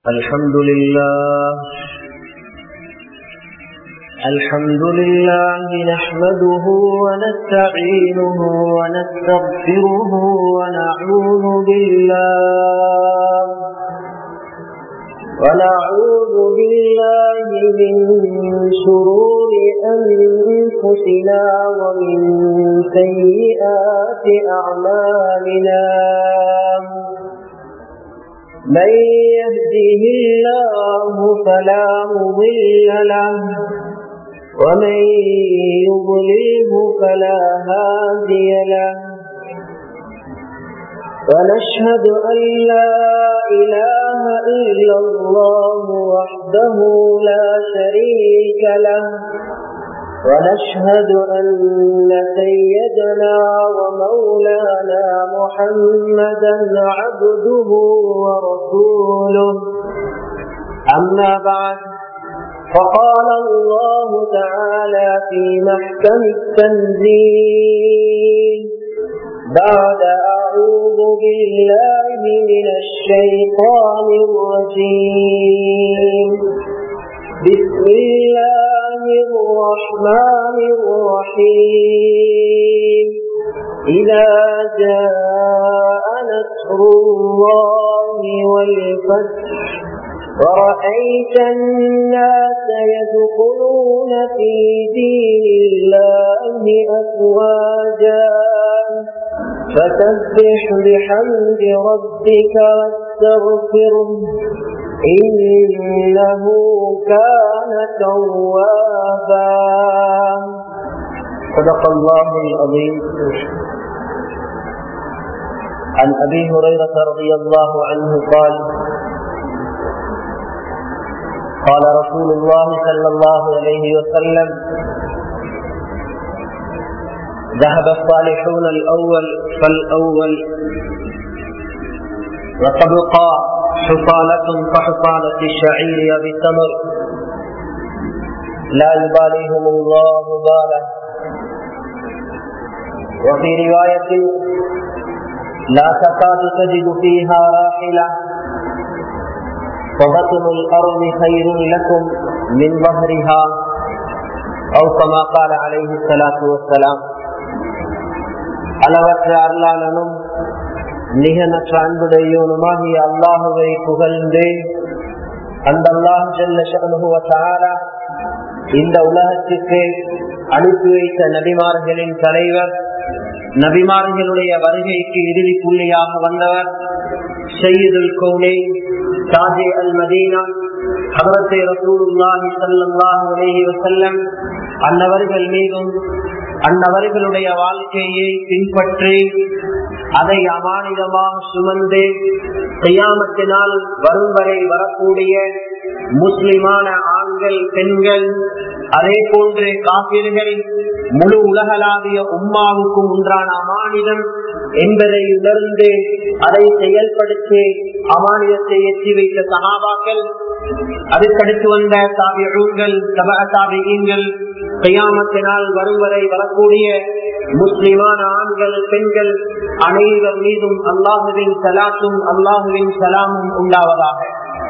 الحمد لله الحمد لله نحمده ونستعينه ونستغفره ونعوذ بالله ونعوذ بالله من شرور أنفسنا ومن سيئات أعمالنا من يهده الله فلا مضل له ومن يضلله فلا هادي له ونشهد أن لا إله إلا الله وحده لا شريك له ونشهد أن سيدنا ومولانا محمدا عبده ورسوله أما بعد فقال الله تعالى في محكم التنزيل بعد أعوذ بالله من الشيطان الرجيم بسم الله الرحمن الرحيم إذا جاء نصر الله والفتح ورأيت الناس يدخلون في دين الله أفواجا فسبح بحمد ربك واستغفره إنه كان توابا صدق الله العظيم عن أبي هريرة رضي الله عنه قال قال رسول الله صلى الله عليه وسلم ذهب الصالحون الأول فالأول وتبقى حصانة كحصانة الشعير بتمر لا يباليهم الله بالا وفي رواية لا تكاد تجد فيها راحلة وبطن الأرض خير لكم من ظهرها أو كما قال عليه الصلاة والسلام அளவற்ற அருளாளனும் நிகனற்ற அன்புடையோனுமாகிய அல்லாஹுவை புகழ்ந்து அந்த அல்லாஹ் செல்ல இந்த உலகத்திற்கு அனுப்பி வைத்த நபிமார்களின் தலைவர் நபிமார்களுடைய வருகைக்கு இறுதி புள்ளியாக வந்தவர் செய்யுதுல் கௌனே சாஜே அல் மதீனா ஹவரத்தை ரசூலுல்லாஹி ஸல்லல்லாஹு அலைஹி வஸல்லம் அன்னவர்கள் மீதும் அன்னவர்களுடைய வாழ்க்கையை பின்பற்றி அதை அமானிதமாக சுமந்து செய்யாமத்தினால் வரும் வரை வரக்கூடிய முஸ்லிமான ஆண்கள் பெண்கள் அதே போன்று காப்பீர்கள் முழு உலகளாவிய உம்மாவுக்கும் உண்டான அமானிதம் என்பதை உணர்ந்து அதை செயல்படுத்தி அமானிதத்தை எட்டி வைத்த சகாபாக்கள் அதுக்கடுத்து வந்த தாபிகள் தாபிகள் கையாமத்தினால் வரும் வரை வரக்கூடிய முஸ்லிமான ஆண்கள் பெண்கள் அனைவர் மீதும் அல்லாஹுவின் சலாத்தும் அல்லாஹுவின் சலாமும் உண்டாவதாக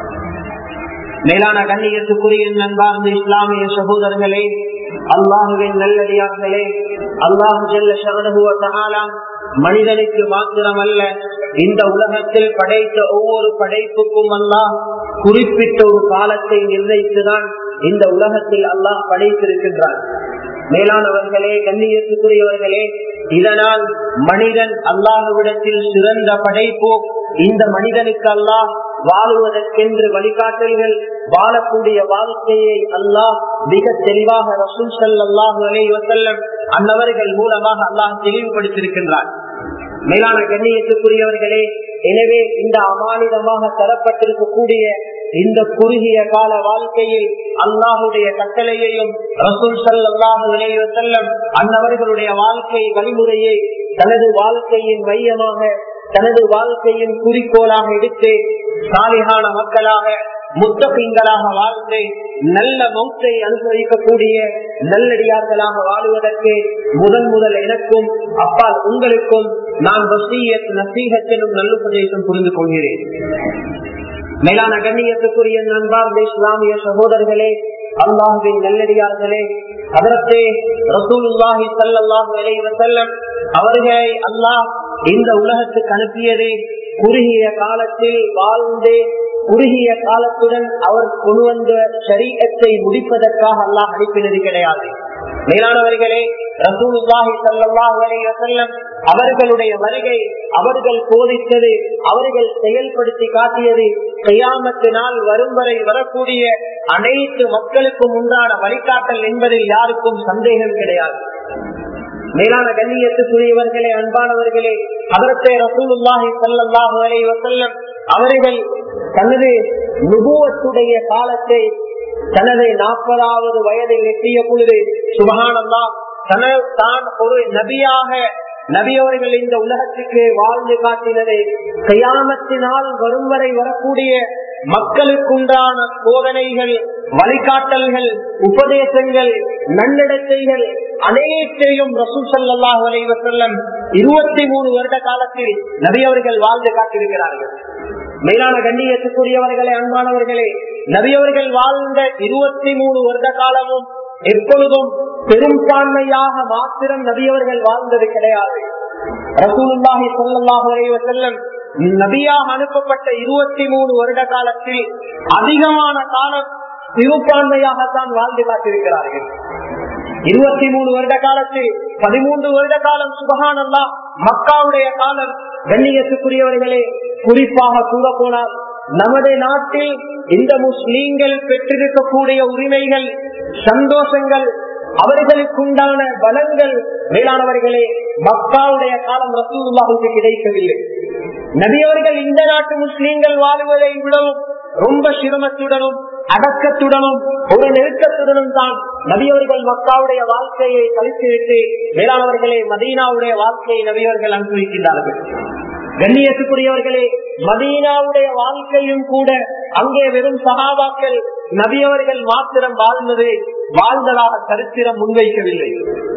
மேலான கண்ணியத்துக்குரிய நண்பார்ந்த இஸ்லாமிய சகோதரர்களே அல்லாஹுவின் நல்லடியார்களே அல்லாஹு செல்ல சரணகுவத்தாலாம் மனிதனுக்கு மாத்திரமல்ல இந்த உலகத்தில் படைத்த ஒவ்வொரு படைப்புக்கும் அல்லாஹ் குறிப்பிட்ட ஒரு காலத்தை நிர்ணயித்துதான் இந்த உலகத்தில் அல்லாஹ் படைத்திருக்கின்றான் மேலானவர்களே கண்ணியத்துக்குரியவர்களே இதனால் மனிதன் அல்லாஹுவிடத்தில் சிறந்த படைப்போ இந்த மனிதனுக்கு அல்லாஹ் வாழுவதற்கென்று வழிகாட்டல்கள் வாழக்கூடிய வாழ்க்கையை அல்லாஹ் மிக தெளிவாக ரசூல் சல்லாஹு அலை வசல்லம் அன்னவர்கள் மூலமாக அல்லாஹ் தெளிவுபடுத்தியிருக்கின்றார் மேலான கண்ணியத்துக்குரியவர்களே எனவே இந்த அமானிதமாக தரப்பட்டிருக்கக்கூடிய இந்த குறுகிய கால வாழ்க்கையில் அல்லாஹுடைய கட்டளையையும் ரசூல் சல்லாஹு செல்லம் அன்னவர்களுடைய வாழ்க்கை வழிமுறையை தனது வாழ்க்கையின் மையமாக தனது வாழ்க்கையின் குறிக்கோளாக எடுத்து சாலிகான மக்களாக முத்தகங்களாக வாழ்ந்து நல்ல மௌத்தை அனுபவிக்கக்கூடிய நல்லடியார்களாக வாழுவதற்கு முதன் முதல் எனக்கும் அப்பால் உங்களுக்கும் நான் வசியத் நசீகத்திலும் நல்லுபதேசம் புரிந்து கொள்கிறேன் மேலான கண்ணியத்துக்குரிய நண்பார்ந்த இஸ்லாமிய சகோதரர்களே அல்லாஹுவின் நல்லடியார்களே அதரத்தே ரசூலுல்லாஹி சல்லாஹு அலைஹி வஸல்லம் அவர்களை அல்லாஹ் இந்த உலகத்துக்கு அனுப்பியதே குறுகிய காலத்தில் வாழ்ந்து குறுகிய காலத்துடன் அவர் கொண்டு வந்த சரீரத்தை முடிப்பதற்காக அல்லாஹ் அனுப்பினது கிடையாது மேலானவர்களே ரசூலுல்லாஹி ஸல்லல்லாஹு அலைஹி வஸல்லம் அவர்களுடைய வருகை அவர்கள் போதித்தது அவர்கள் செயல்படுத்தி காட்டியது கையாமத்து நாள் வரும் வரை வரக்கூடிய அனைத்து மக்களுக்கும் உண்டான வழிகாட்டல் என்பதில் யாருக்கும் சந்தேகம் கிடையாது மேலான கண்ணியத்துக்குரியவர்களே அன்பானவர்களே அவரத்தை ரசூலுல்லாஹி ஸல்லல்லாஹு அலைஹி வஸல்லம் அவர்கள் தனது நுபுவத்துடைய காலத்தை தனது நாற்பதாவது வயதில் எட்டிய பொழுது சுபகானந்தா தான் ஒரு நபியாக நபியவர்கள் இந்த உலகத்துக்கு வாழ்ந்து காட்டினது கையாமத்தினால் வரும் வரை வரக்கூடிய மக்களுக்குண்டான சோதனைகள் வழிகாட்டல்கள் உபதேசங்கள் நன்னடத்தைகள் அனைத்தையும் ரசூல் சல்லாஹ் அலைவசல்லம் இருபத்தி மூணு வருட காலத்தில் நபியவர்கள் வாழ்ந்து காட்டியிருக்கிறார்கள் மேலான கண்ணியத்துக்குரியவர்களே அன்பானவர்களே நபியவர்கள் வாழ்ந்த இருபத்தி மூணு வருட காலமும் எப்பொழுதும் பெரும்பான்மையாக மாத்திரம் நபியவர்கள் வாழ்ந்தது கிடையாது ரசூலுல்லாஹி சொல்லல்லாஹு அலைவ செல்லம் நபியாக அனுப்பப்பட்ட இருபத்தி மூணு வருட காலத்தில் அதிகமான காலம் சிறுபான்மையாகத்தான் வாழ்ந்து காட்டிருக்கிறார்கள் இருபத்தி மூணு வருட காலத்தில் பதிமூன்று வருட காலம் சுபகானல்லா மக்காவுடைய காலம் கண்ணியத்துக்குரியவர்களே குறிப்பாக கூற போனால் நமது நாட்டில் இந்த முஸ்லீம்கள் பெற்றிருக்கக்கூடிய உரிமைகள் சந்தோஷங்கள் அவர்களுக்குண்டான பலங்கள் மேலானவர்களே மக்காவுடைய காலம் ரசூலுல்லாவுக்கு கிடைக்கவில்லை நபியவர்கள் இந்த நாட்டு முஸ்லீம்கள் வாழுவதை விடவும் ரொம்ப சிரமத்துடனும் அடக்கத்துடனும் ஒரு நெருக்கத்துடனும் தான் நபியவர்கள் மக்காவுடைய வாழ்க்கையை கழித்துவிட்டு மேலானவர்களே மதீனாவுடைய வாழ்க்கையை நபியவர்கள் அனுபவிக்கின்றார்கள் கண்ணியத்துக்குரியவர்களே மதீனாவுடைய வாழ்க்கையும் கூட அங்கே வெறும் சகாபாக்கள் நபியவர்கள் மாத்திரம் வாழ்ந்தது வாழ்ந்ததாக சரித்திரம் முன்வைக்கவில்லை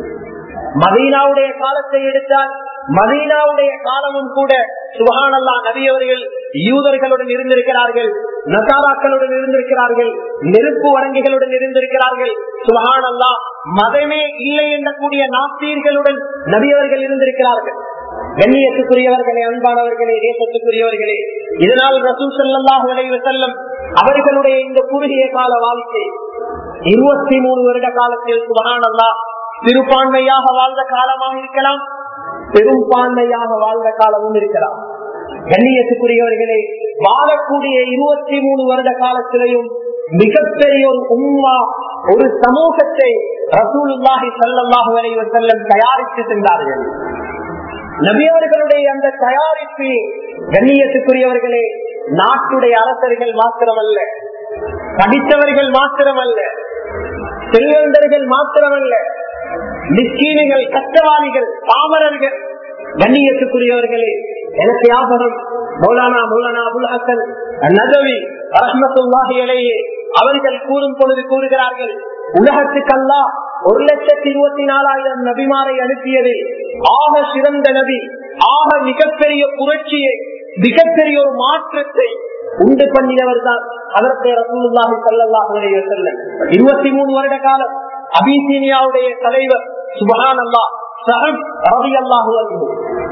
மதீனாவுடைய காலத்தை எடுத்தால் மதீனாவுடைய காலமும் கூட சுபகானல்லா நபியவர்கள் யூதர்களுடன் இருந்திருக்கிறார்கள் நசாராக்களுடன் இருந்திருக்கிறார்கள் நெருப்பு வழங்கிகளுடன் இருந்திருக்கிறார்கள் சுபகானல்லா மதமே இல்லை எண்ணக்கூடிய நாஸ்தீர்களுடன் நபியவர்கள் இருந்திருக்கிறார்கள் கண்ணியத்துக்குரியவர்களே அன்பானவர்களே தேசத்துக்குரியவர்களே இதனால் ரசூல் செல்லல்லாஹ் விளைவு செல்லும் அவர்களுடைய இந்த குறுகிய கால வாழ்க்கை இருபத்தி மூணு வருட காலத்தில் சுபகானல்லா சிறுபான்மையாக வாழ்ந்த காலமாக இருக்கலாம் பெரும்பான்மையாக வாழ்ந்த காலமும் இருக்கலாம் கண்ணியத்துக்குரியவர்களே வாழக்கூடிய இருபத்தி மூணு வருட காலத்திலையும் மிகப்பெரிய ஒரு உம்மா ஒரு சமூகத்தை ரசூலுல்லாஹி சல்லாஹு அலைவ செல்லம் தயாரித்து சென்றார்கள் நபியவர்களுடைய அந்த தயாரிப்பு கண்ணியத்துக்குரியவர்களே நாட்டுடைய அரசர்கள் மாத்திரமல்ல படித்தவர்கள் மாத்திரமல்ல செல்வந்தர்கள் மாத்திரமல்ல நிச்சீனிகள் கஷ்டவாணிகள் பாமரர்கள் கண்ணியத்துக்குரியவர்களே எனக்கு ஞாபகம் மௌலானா மௌலானா அபுல் ஹசன் நதவி ரஹமத்துல்லாஹி அலையே அவர்கள் கூறும் பொழுது கூறுகிறார்கள் உலகத்துக்கல்லா ஒரு லட்சத்தி இருபத்தி நாலாயிரம் நபிமாரை அனுப்பியது ஆக சிறந்த நபி ஆக மிகப்பெரிய புரட்சியை மிகப்பெரிய ஒரு மாற்றத்தை உண்டு பண்ணினவர் தான் அதற்கு ரசூலுல்லாஹி ஸல்லல்லாஹு அலைஹி வஸல்லம் 23 வருட காலம் அபிசீனியாவுடைய தலைவர் சுபஹானல்லாஹ் சஹப் ரலியல்லாஹு அன்ஹு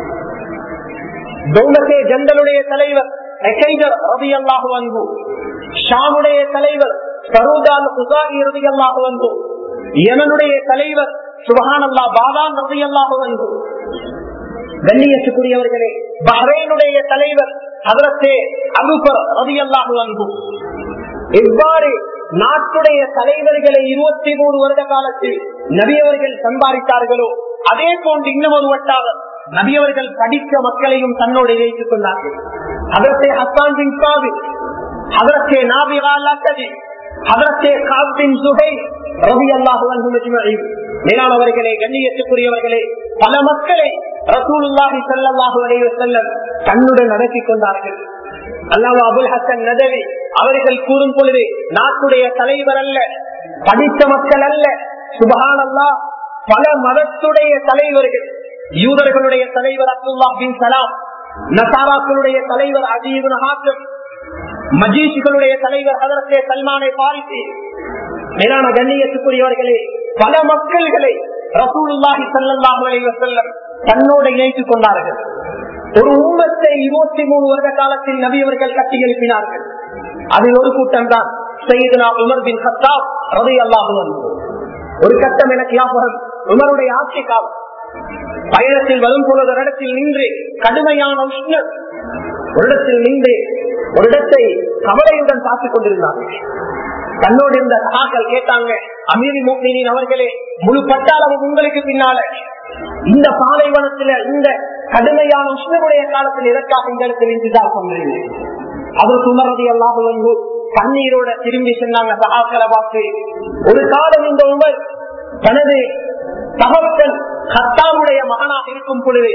தௌலத்தே ஜந்தலுடைய தலைவர் எகைதர் ரலியல்லாஹு அன்ஹு ஷாமுடைய தலைவர் சரூதால் குசாரி ரலியல்லாஹு அன்ஹு யமனுடைய தலைவர் சுபஹானல்லா பாதான் ரலியல்லாஹு அன்ஹு கண்ணியத்துக்குரியவர்களே பஹ்ரைனுடைய தலைவர் அதரத்தே அபுபர் ரலியல்லாஹு அன்ஹு எவ்வாறு நாட்டுடைய தலைவர்களை இருபத்தி மூணு வருட காலத்தில் நபியவர்கள் சம்பாதித்தார்களோ அதே போன்று இன்னும் ஒரு வட்டாக நபியவர்கள் படிக்க மக்களையும் தன்னோடு இணைத்துக் கொண்டார்கள் அதற்கே ஹசான் பின் சாபி அதற்கே நாபிகா லக்கதி அதற்கே காபின் சுகை ரவி அல்லாஹு மேலானவர்களே கண்ணியத்துக்குரியவர்களே பல மக்களை ரசூலுல்லாஹி ஸல்லல்லாஹு அலைஹி வஸல்லம் தன்னுடன் நடத்தி கொண்டார்கள் அல்லாஹ் அபுல் ஹசன் நதவி அவர்கள் கூறும் பொழுது நாட்டுடைய தலைவர் அல்ல படித்த மக்கள் அல்ல சுபஹான் அல்லா பல மதத்துடைய தலைவர்கள் யூதர்களுடைய தலைவர் அப்துல்லா பின் சலாம் நசாராக்களுடைய தலைவர் அஜீபுன் ஹாக்கம் மஜீஷிகளுடைய தலைவர் அதற்கே சல்மானை பாரிசி மேலான கண்ணியத்துக்குரியவர்களே பல மக்கள்களை ரசூலுல்லாஹி ஸல்லல்லாஹு அலைஹி வஸல்லம் தன்னோடு இணைத்துக் கொண்டார்கள் ஒரு உம்மத்தை இருபத்தி மூணு வருட காலத்தில் நபி அவர்கள் கட்டி எழுப்பினார்கள் அதில் ஒரு கூட்டம் தான் சையதுனா உமர் பின் கத்தாப் ரவி அல்லாஹு ஒரு கட்டம் எனக்கு ஞாபகம் உமருடைய ஆட்சி காலம் பயணத்தில் வரும் பொழுது ஒரு இடத்தில் நின்று கடுமையான உஷ்ணம் ஒரு இடத்தில் நின்று ஒரு இடத்தை கவலையுடன் பார்த்துக் கொண்டிருந்தார்கள் தன்னோடு இருந்த சகாக்கள் கேட்டாங்க அமீரி மூக்னின் அவர்களே முழு பட்டாளமும் உங்களுக்கு பின்னால இந்த பாலைவனத்துல இந்த கடுமையான உஷ்ணமுடைய காலத்தில் எதற்காக எங்களுக்கு இன்றுதான் சொன்னீங்க அவர் சுமரதி அல்லாஹ் வந்து கண்ணீரோட திரும்பி சொன்னாங்க சகாக்களை பார்த்து ஒரு காலம் இந்த உமர் தனது தகப்பன் ஹத்தாவுடைய மகனாக இருக்கும் பொழுது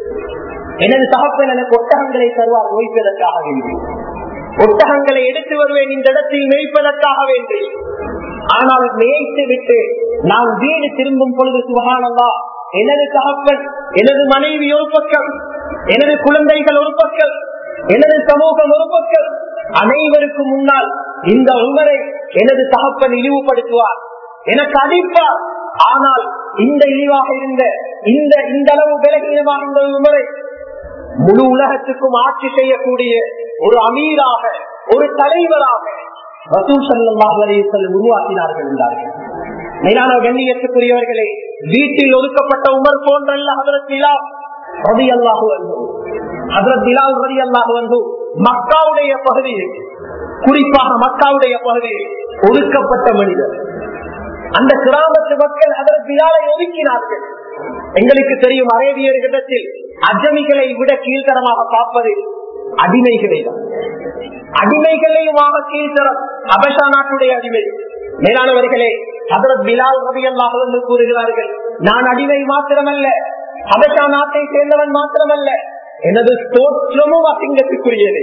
எனது தகப்பன் எனக்கு ஒட்டகங்களை தருவார் ஓய்ப்பதற்காக வேண்டி ஒட்டகங்களை எடுத்து வருவேன் இந்த இடத்தில் மேய்ப்பதற்காக வேண்டி ஆனால் மேய்த்து விட்டு நான் வீடு திரும்பும் பொழுது சுகானந்தா எனது தகப்பன் எனது மனைவி ஒரு பக்கம் எனது குழந்தைகள் ஒரு பக்கம் எனது சமூகம் ஒரு பக்கம் அனைவருக்கும் முன்னால் இந்த உமரை எனது தகப்பன் இழிவுபடுத்துவார் எனக்கு அடிப்பார் ஆனால் இந்த இழிவாக இருந்த இந்த இந்த அளவு விலகீனமாக இருந்த உமரை முழு உலகத்துக்கும் ஆட்சி செய்யக்கூடிய ஒரு அமீராக ஒரு தலைவராக ரசூல் சல்லாஹ் அலையம் உருவாக்கினார்கள் என்றார்கள் மேலான கண்ணியத்துக்குரியவர்களே வீட்டில் ஒதுக்கப்பட்ட உமர் போன்றல்ல ஹதரத் பிலால் ரதி அல்லாஹு வந்து ஹதரத் பிலால் ரதி அல்லாஹு வந்து மக்காவுடைய பகுதியில் குறிப்பாக மக்காவுடைய பகுதியில் ஒதுக்கப்பட்ட மனிதர் அந்த கிராமத்து மக்கள் அதற்கு பிலாலை ஒதுக்கினார்கள் எங்களுக்கு தெரியும் அரேபியர்களிடத்தில் அஜமிகளை விட கீழ்த்தரமாக பார்ப்பது அடிமைகளை தான் அடிமைகளையுமாக கீழ்த்தரம் அபஷா நாட்டுடைய அடிமை மேலானவர்களே ஹதரத் பிலால் ரவி அல்லாஹ் என்று கூறுகிறார்கள் நான் அடிமை மாத்திரமல்ல அபஷா நாட்டை சேர்ந்தவன் மாத்திரமல்ல எனது தோற்றமும் அசிங்கத்துக்குரியது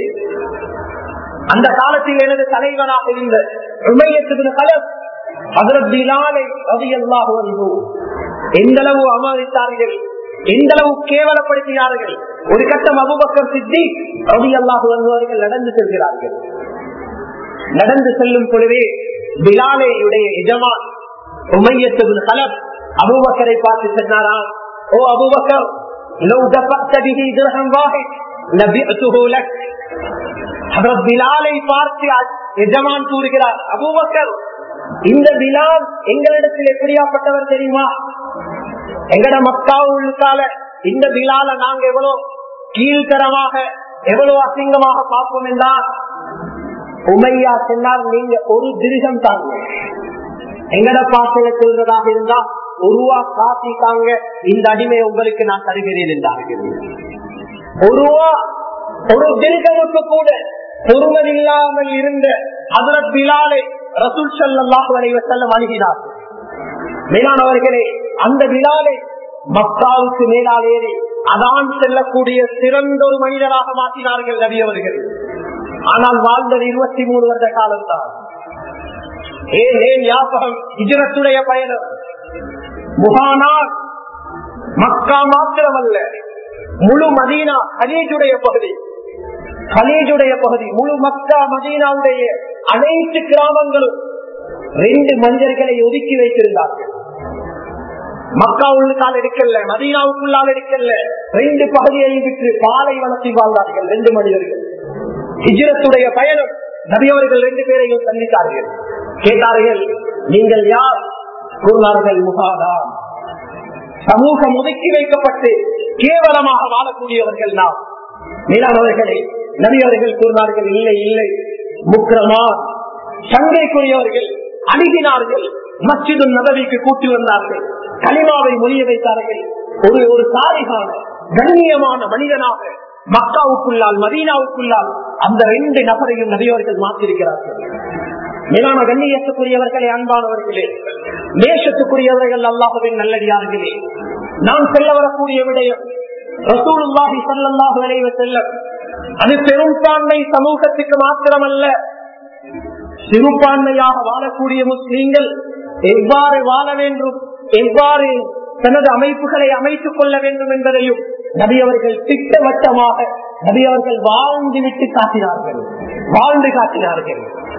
அந்த காலத்தில் எனது தலைவனாக இருந்த உமையத்து கலர் ஹதரத் பிலாலை ரவி அல்லாஹ் எந்த அளவு அமர்த்தார்கள் எந்த அளவு கேவலப்படுத்தினார்கள் ஒரு கட்டம் அபுபக்கர் சித்தி ரவி அல்லாஹு வருபவர்கள் நடந்து செல்கிறார்கள் நடந்து செல்லும் பொழுதே பிலாலையுடைய எஜமான் உமையத்து கலப் அபுபக்கரை பார்த்து சொன்னாராம் ஓ அபுபக்கர் لو دفعت به درهم واحد لبئته لك حضرت பிலாலை பார்த்து எஜமான் கூறுகிறார் அபூபக்கர் இந்த பிலால் எங்களிடத்தில் எப்படியாப்பட்டவர் தெரியுமா எங்கட மக்காவுக்கால இந்த பிலால நாங்க எவ்வளவு கீழ்த்தரமாக எவ்வளவு அசிங்கமாக பார்ப்போம் என்றால் உமையா சொன்னார் நீங்க ஒரு திருகம் தாங்க எங்கட பாசையில சொல்றதாக இருந்தா ஒருவா காத்திக்காங்க இந்த அடிமை உங்களுக்கு நான் தருகிறேன் என்றார்கள் ஒருவா ஒரு திருகமுக்கு கூட பொறுமதில்லாமல் இருந்த அதற்கு பிலாலை ரசூல் சல்லாஹ் வரைவசல்லம் அணுகினார் மேலானவர்களே அந்த விழாவை மக்காவுக்கு மேலால் ஏறி அதான் செல்லக்கூடிய சிறந்த ஒரு மனிதராக மாற்றினார்கள் நபி அவர்கள் ஆனால் வாழ்ந்தது இருபத்தி மூணு வருட காலம் தான் ஏன் ஏன் யாபகம் இஜரத்துடைய பயணம் முகானார் மக்கா மாத்திரமல்ல முழு மதீனா ஹலீஜுடைய பகுதி ஹலீஜுடைய பகுதி முழு மக்கா மதீனாவுடைய அனைத்து கிராமங்களும் ரெண்டு மனிதர்களை ஒதுக்கி வைத்திருந்தார்கள் மக்கா உள்ளுக்கால் இருக்கல்ல மதீனாவுக்குள்ளால் இருக்கல்ல ரெண்டு பகுதியையும் விட்டு பாலை வளர்ச்சி வாழ்ந்தார்கள் ரெண்டு மனிதர்கள் ஹிஜரத்துடைய பயணம் நபியவர்கள் ரெண்டு பேரையும் சந்தித்தார்கள் கேட்டார்கள் நீங்கள் யார் கூறினார்கள் முகாதான் சமூகம் ஒதுக்கி வைக்கப்பட்டு கேவலமாக வாழக்கூடியவர்கள் நாம் மேலானவர்களை நபியவர்கள் கூறினார்கள் இல்லை இல்லை முக்கிரமா சங்கைக்குரியவர்கள் அணுகினார்கள் மச்சிது நபவிக்கு கூட்டி வந்தார்கள் கலிமாவை மொழிய வைத்தார்கள் ஒரு ஒரு சாரிகான கண்ணியமான மனிதனாக மக்காவுக்குள்ளால் மதீனாவுக்குள்ளால் அந்த ரெண்டு நபரையும் நபியவர்கள் மாற்றிருக்கிறார்கள் மேலான கண்ணியத்துக்குரியவர்களே அன்பானவர்களே நேசத்துக்குரியவர்கள் அல்லாஹுவின் நல்லடியார்களே நாம் செல்ல வரக்கூடிய விடயம் ரசூலுல்லாஹி சல்லாஹு அலைவ செல்லம் அது பெரும்பான்மை சமூகத்துக்கு மாத்திரமல்ல சிறுபான்மையாக வாழக்கூடிய முஸ்லீம்கள் எவ்வாறு வாழ வேண்டும் எவ்வாறு தனது அமைப்புகளை அமைத்துக் கொள்ள வேண்டும் என்பதையும் நபி அவர்கள் திட்டவட்டமாக நபி அவர்கள் வாழ்ந்து விட்டு காட்டினார்கள் வாழ்ந்து காட்டினார்கள்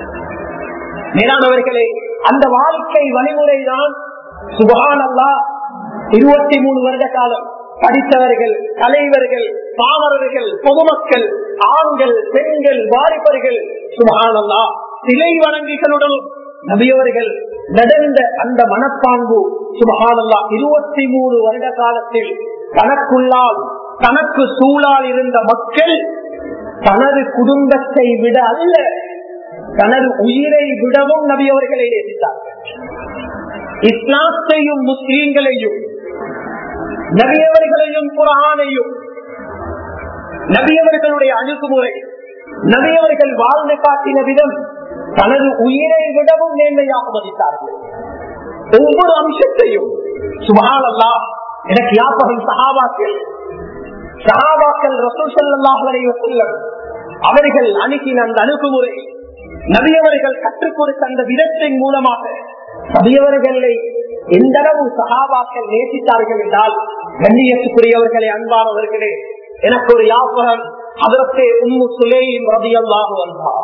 மேலானவர்களே அந்த வாழ்க்கை வழிமுறைதான் சுபகான் அல்லா இருபத்தி மூணு வருட காலம் படித்தவர்கள் தலைவர்கள் பாமரர்கள் பொதுமக்கள் ஆண்கள் பெண்கள் வாலிபர்கள் சுபகான் அல்லா சிலை வணங்கிகளுடன் நபியவர்கள் நடந்த அந்த மனப்பாங்கு சுபகானல்லா இருபத்தி மூணு வருட காலத்தில் தனக்குள்ளால் தனக்கு சூழால் இருந்த மக்கள் தனது குடும்பத்தை விட அல்ல தனது உயிரை விடவும் நபியவர்களை நேசித்தார்கள் இஸ்லாத்தையும் முஸ்லீம்களையும் நபியவர்களையும் குரானையும் நபியவர்களுடைய அணுகுமுறை நபியவர்கள் வாழ்ந்து காட்டின விதம் தனது உயிரை விடவும் மேன்மையாக மதித்தார்கள் ஒவ்வொரு அம்சத்தையும் சுபாலல்லா எனக்கு யாப்பகம் சகாபாக்கள் சகாபாக்கள் ரசூல் செல்லம் அவர்கள் அணுகின அந்த அணுகுமுறை நபியவர்கள் கற்றுக் கொடுத்த அந்த விதத்தின் மூலமாக நபியவர்களை எந்த அளவு சகாபாக்கள் நேசித்தார்கள் என்றால் கண்ணியத்துக்குரியவர்களே அன்பானவர்களே எனக்கு ஒரு யாபகம் அதற்கு உம்மு சுலேயின் ரதியல்லாக வந்தார்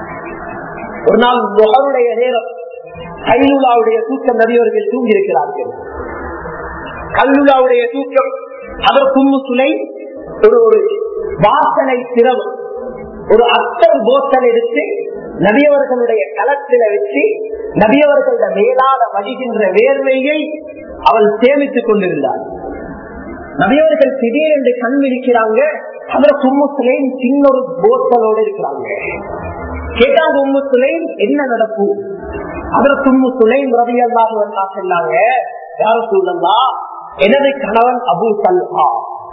ஒரு நாள் முகருடைய நேரம் கைலுலாவுடைய தூக்கம் நபியவர்கள் தூங்கி இருக்கிறார்கள் கல்லுலாவுடைய தூக்கம் அதற்கு உம்மு சுலை ஒரு ஒரு வாசனை திரவம் ஒரு அத்தல் போத்தல் எடுத்து நபியவர்களுடைய களத்தில வச்சு நபியவர்களோட மேலால வடிகின்ற வேர்வையை அவள் சேமித்துக் கொண்டிருந்தாள் நபியவர்கள் திடீரென்று கண் விழிக்கிறாங்க அதில் கும்முத்துலையும் சின்ன ஒரு போத்தலோடு இருக்கிறாங்க கேட்டாங்க உம்முத்துலையும் என்ன நடப்பு அதில் கும்முத்துலையும் ரவி அல்லாஹ் சொன்னாங்க யாரும் சொல்லலா எனது கணவன் அபு சல்ஹா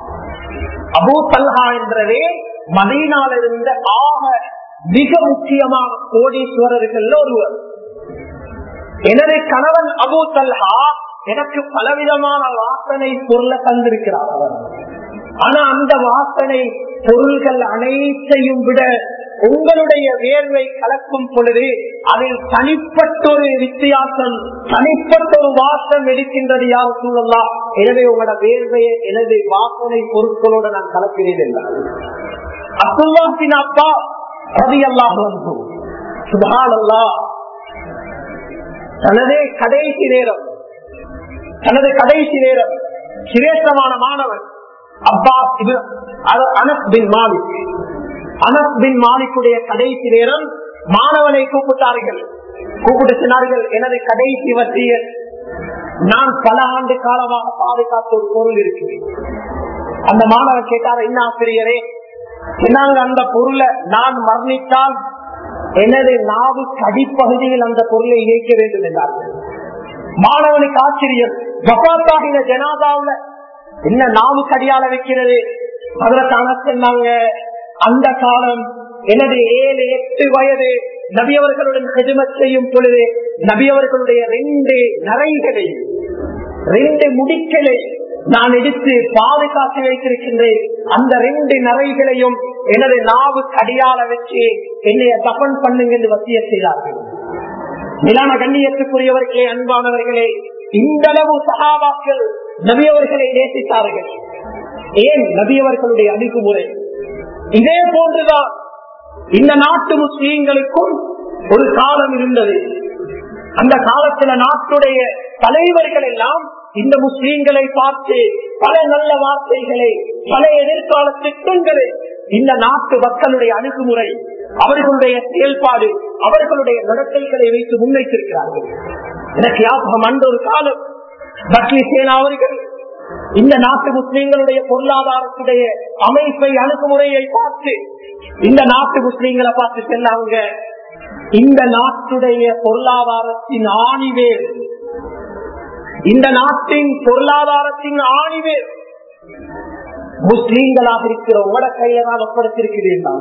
அபு சல்ஹா என்றவே மதீனால இருந்த ஆக மிக முக்கியமான கோடீஸ்வரர்கள் ஒருவர் எனது கணவன் அபு சல்ஹா எனக்கு பலவிதமான வாசனை பொருளை தந்திருக்கிறார் அவர் ஆனா அந்த வாசனை பொருள்கள் அனைத்தையும் விட உங்களுடைய வேர்வை கலக்கும் பொழுது அதில் தனிப்பட்ட ஒரு வித்தியாசம் தனிப்பட்ட ஒரு வாசம் எடுக்கின்றது யார் சூழலாம் எனவே உங்களோட வேர்வையை எனது வாசனை பொருட்களோட நான் கலக்கிறேன் என்றார் அப்துல்லாசின் அப்பா ரவி அல்லாஹ் சுபான் அல்லா தனதே கடைசி நேரம் தனது கடைசி நேரம் சிரேஷ்டமான மாணவன் அப்பா இது அனஸ் பின் மாலிக் அனஸ் பின் மாலிக்குடைய கடைசி நேரம் மாணவனை கூப்பிட்டார்கள் கூப்பிட்டு சொன்னார்கள் எனது கடைசி வற்றிய நான் பல ஆண்டு காலமாக பாதுகாத்த ஒரு பொருள் இருக்கு அந்த மாணவன் கேட்டார் என்ன ஆசிரியரே என்னாங்க அந்த பொருளை நான் மரணித்தால் எனது நாவு கடிப்பகுதியில் அந்த பொருளை இயக்க வேண்டும் என்றார்கள் மாணவனுக்கு ஆச்சரியம் வபாத்தாகின ஜனாதாவுல என்ன நாவு கடியால வைக்கிறது அதுல காண சொன்னாங்க அந்த காலம் எனது ஏழு எட்டு வயது நபியவர்களுடன் ஹெஜமத் செய்யும் பொழுது நபியவர்களுடைய ரெண்டு நரைகளை ரெண்டு முடிக்களை நான் எடுத்து பாதுகாத்து வைத்திருக்கின்றேன் அந்த ரெண்டு நரைகளையும் எனது நாவு கடியால வச்சு என்னைய தப்பன் பண்ணுங்க என்று வசிய செய்தார்கள் நிலான கண்ணியத்துக்குரியவர்களே அன்பானவர்களே இந்த அளவு சகாபாக்கள் நபியவர்களை நேசித்தார்கள் ஏன் நபியவர்களுடைய அணுகுமுறை இதே போன்றுதான் இந்த நாட்டு முஸ்லீம்களுக்கும் ஒரு காலம் இருந்தது அந்த காலத்துல நாட்டுடைய தலைவர்கள் எல்லாம் இந்த முஸ்லீம்களை பார்த்து பல நல்ல வார்த்தைகளை பல எதிர்கால திட்டங்களை இந்த நாட்டு மக்களுடைய அணுகுமுறை அவர்களுடைய செயல்பாடு அவர்களுடைய நடத்தைகளை வைத்து முன்வைத்திருக்கிறார்கள் எனக்கு ஞாபகம் அன்ற ஒரு காலம் பக்லி சேனா அவர்கள் இந்த நாட்டு முஸ்லீம்களுடைய பொருளாதாரத்துடைய அமைப்பை அணுகுமுறையை பார்த்து இந்த நாட்டு முஸ்லீம்களை பார்த்து சொன்னாங்க இந்த நாட்டுடைய பொருளாதாரத்தின் ஆணிவேர் இந்த நாட்டின் பொருளாதாரத்தின் ஆணிவேர் முஸ்லீம்களாக இருக்கிற உங்களோட கையில தான் ஒப்படைத்திருக்கிறேன்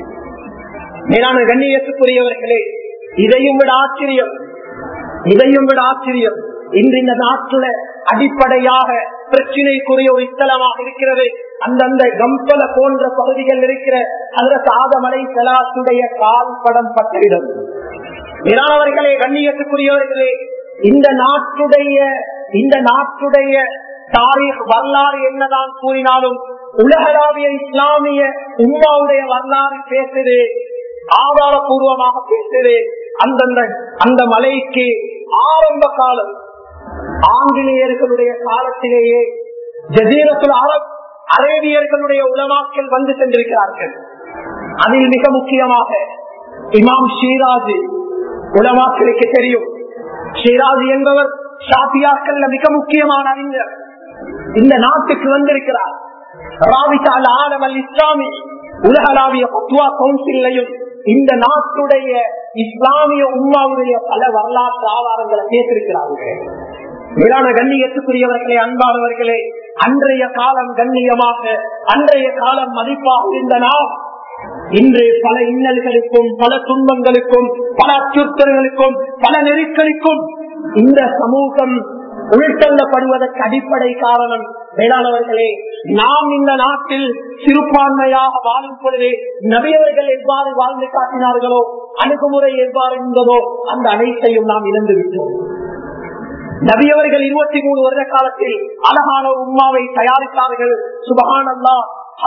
மேலான கண்ணியத்துக்குரியவர்களே இதையும் விட ஆச்சரியம் இதையும் விட ஆச்சரியம் இன்று இந்த நாட்டுல அடிப்படையாக பிரச்சினைக்குரிய ஒரு இத்தலமாக இருக்கிறது அந்தந்த கம்பல போன்ற பகுதிகள் இருக்கிற அந்த சாதமலை செலாத்துடைய கால் படம் பட்டிடம் மேலானவர்களே கண்ணியத்துக்குரியவர்களே இந்த நாட்டுடைய இந்த நாட்டுடைய தாரீக் வரலாறு என்னதான் கூறினாலும் உலகளாவிய இஸ்லாமிய உம்மாவுடைய வரலாறு பேசுது ஆதாரபூர்வமாக பேசுகிறேன் அந்தந்த அந்த மலைக்கு ஆரம்ப காலம் ஆங்கிலேயர்களுடைய காலத்திலேயே ஜசீரத்துல் அரப் அரேபியர்களுடைய உலமாக்கள் வந்து சென்றிருக்கிறார்கள் அதில் மிக முக்கியமாக இமாம் ஷீராஜி உலமாக்களுக்கு தெரியும் ஷீராஜி என்பவர் ஷாபியாக்கள் மிக முக்கியமான அறிஞர் இந்த நாட்டுக்கு வந்திருக்கிறார் ராவிசால் ஆலம் அல் இஸ்லாமி உலகளாவிய பத்துவா கவுன்சிலையும் இந்த நாட்டுடைய இஸ்லாமிய உம்மாவுடைய பல வரலாற்று ஆதாரங்களை பேசிருக்கிறார்கள் மேலான கண்ணியத்துக்குரியவர்களே அன்பானவர்களே அன்றைய காலம் கண்ணியமாக அன்றைய காலம் மதிப்பாக இருந்த நாம் இன்று பல இன்னல்களுக்கும் பல துன்பங்களுக்கும் பல அச்சுறுத்தல்களுக்கும் பல நெருக்கலுக்கும் இந்த சமூகம் உள்தள்ளப்படுவதற்கு அடிப்படை காரணம் வேளாணவர்களே நாம் இந்த நாட்டில் சிறுபான்மையாக வாழும் பொழுது நபியவர்கள் எவ்வாறு வாழ்ந்து காட்டினார்களோ அணுகுமுறை எவ்வாறு இருந்ததோ அந்த அனைத்தையும் நாம் இழந்து விட்டோம் நபியவர்கள் இருபத்தி மூணு வருட காலத்தில் அழகான உம்மாவை தயாரித்தார்கள் சுபகானல்லா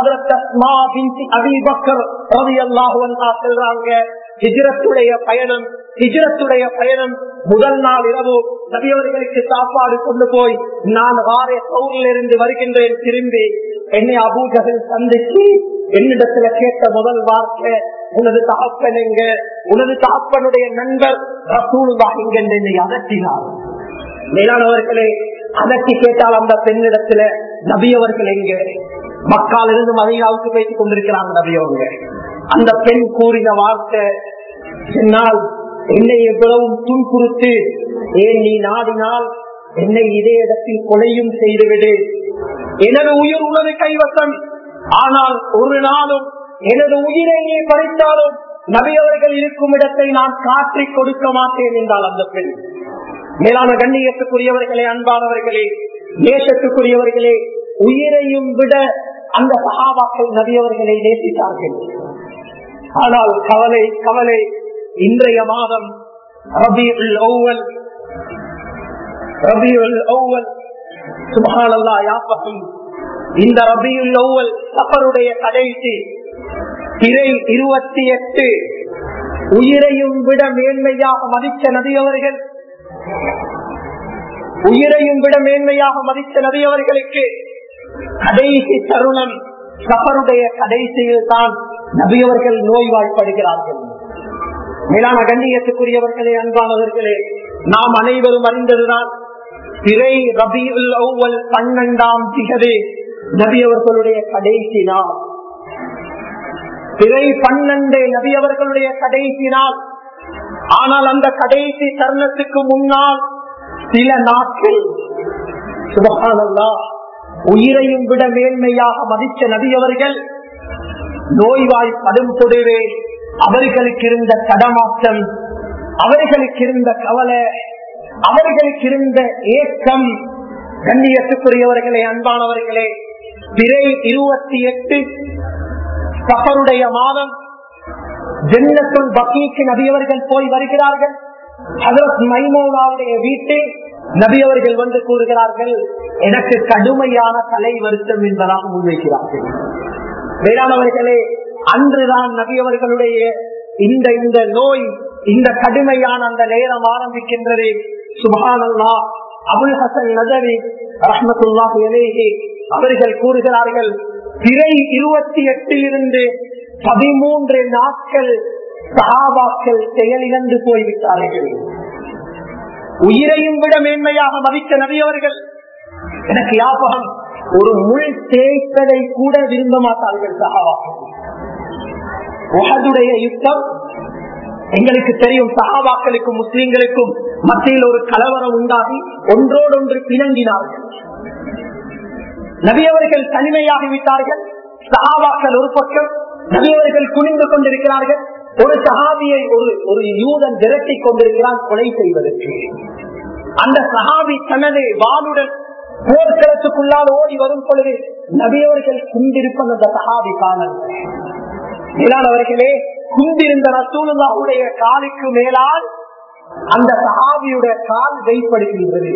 ஹிஜரத்துடைய பயணம் ஹிஜரத்துடைய பயணம் முதல் நாள் இரவு நபியவர்களுக்கு சாப்பாடு கொண்டு போய் நான் வாரே சௌரில் இருந்து வருகின்றேன் திரும்பி என்னை அபூஜகல் சந்திச்சு என்னிடத்துல கேட்ட முதல் வார்த்தை உனது தகப்பன் எங்க உனது தகப்பனுடைய நண்பர் ரசூலுல்லா எங்க என்னை அதட்டினார் மேலானவர்களே அதற்கு கேட்டால் அந்த பெண்ணிடத்துல நபியவர்கள் எங்க மக்கால் இருந்து மதியாவுக்கு பேசிக் கொண்டிருக்கிறாங்க நபியவங்க அந்த பெண் கூறின வார்த்தை என்னால் என்னை எவ்வளவும் துன்புறுத்து ஏன் நீ நாடினால் என்னை இதே இடத்தில் கொலையும் செய்துவிடு எனது உயிர் உனது கைவசம் ஆனால் ஒரு நாளும் எனது உயிரை நீ பறித்தாலும் நபியவர்கள் இருக்கும் இடத்தை நான் காற்றி கொடுக்க மாட்டேன் என்றால் அந்த பெண் மேலான கண்ணியத்துக்குரியவர்களே அன்பானவர்களே நேசத்துக்குரியவர்களே உயிரையும் விட அந்த சகாபாக்கள் நபியவர்களை நேசித்தார்கள் ஆனால் கவலை கவலை இன்றைய மாதம் ரபியுல் ஒவ்வல் ரபியுல் ஒவ்வல் சுபஹானல்லா யாப்பகம் இந்த ரபியுல் ஒவ்வல் சஃபருடைய கடைசி திரை இருபத்தி எட்டு உயிரையும் விட மேன்மையாக மதித்த நதியவர்கள் உயிரையும் விட மேன்மையாக மதித்த நபியவர்களுக்கு கடைசி தருணம் சபருடைய கடைசியில் தான் நபியவர்கள் நோய்வாய்ப்படுகிறார்கள் மேலான கண்ணியத்துக்குரியவர்களே அன்பானவர்களே நாம் அனைவரும் அறிந்ததுதான் திரை ரபியுல் ஒவ்வொல் பன்னெண்டாம் திகதே நபியவர்களுடைய கடைசி நாள் திரை பன்னெண்டு நபியவர்களுடைய கடைசி நாள் ஆனால் அந்த கடைசி தருணத்துக்கு முன்னால் சில நாட்கள் சுபகானல்லா உயிரையும் விட மேன்மையாக மதித்த நபியவர்கள் நோய்வாய்ப்படும் பொழுதே அவர்களுக்கு இருந்த தடமாற்றம் அவர்களுக்கு இருந்த கவலை அவர்களுக்கு இருந்த ஏக்கம் கண்ணியத்துக்குரியவர்களே அன்பானவர்களே திரை இருபத்தி எட்டு சஃபருடைய மாதம் ஜென்னத்துள் பக்கீக்கு நபியவர்கள் போய் வருகிறார்கள் ஹசரத் மைமோனாவுடைய வீட்டில் நபியவர்கள் வந்து கூறுகிறார்கள் எனக்கு கடுமையான தலை வருத்தம் என்பதாக முன்வைக்கிறார்கள் வேளாணவர்களே அன்றுதான் நபியவர்களுடைய இந்த இந்த நோய் இந்த கடுமையான அந்த நேரம் ஆரம்பிக்கின்றது சுபானல்லா அபுல் ஹசன் நதவி ரஹமத்துல்லாஹ் அவர்கள் கூறுகிறார்கள் திரை இருபத்தி எட்டில் இருந்து பதிமூன்று நாட்கள் சகாபாக்கள் செயலிழந்து போய்விட்டார்கள் உயிரையும் விட மேன்மையாக மதித்த நபியவர்கள் எனக்கு ஞாபகம் ஒரு முள் தேய்ப்பதை கூட விரும்ப மாட்டார்கள் சகாபாக்கள் உகதுடைய யுத்தம் எங்களுக்கு தெரியும் சகாபாக்களுக்கும் முஸ்லிம்களுக்கும் மத்தியில் ஒரு கலவரம் உண்டாகி ஒன்றோடொன்று பிணங்கினார்கள் நபியவர்கள் தனிமையாகிவிட்டார்கள் சகாபாக்கள் ஒரு பக்கம் நபியவர்கள் குனிந்து கொண்டிருக்கிறார்கள் ஒரு சகாபியை ஒரு ஒரு யூதன் விரட்டி கொண்டிருக்கிறான் கொலை செய்வதற்கு அந்த சகாபி தனது வாளுடன் போர்க்களத்துக்குள்ளால் ஓடி வரும் பொழுது நபியவர்கள் குந்திருப்பது அந்த சகாபி காணல் மேலானவர்களே குந்திருந்த ரசூலுல்லாவுடைய காலுக்கு மேலால் அந்த சகாபியுடைய கால் வைப்படுகின்றது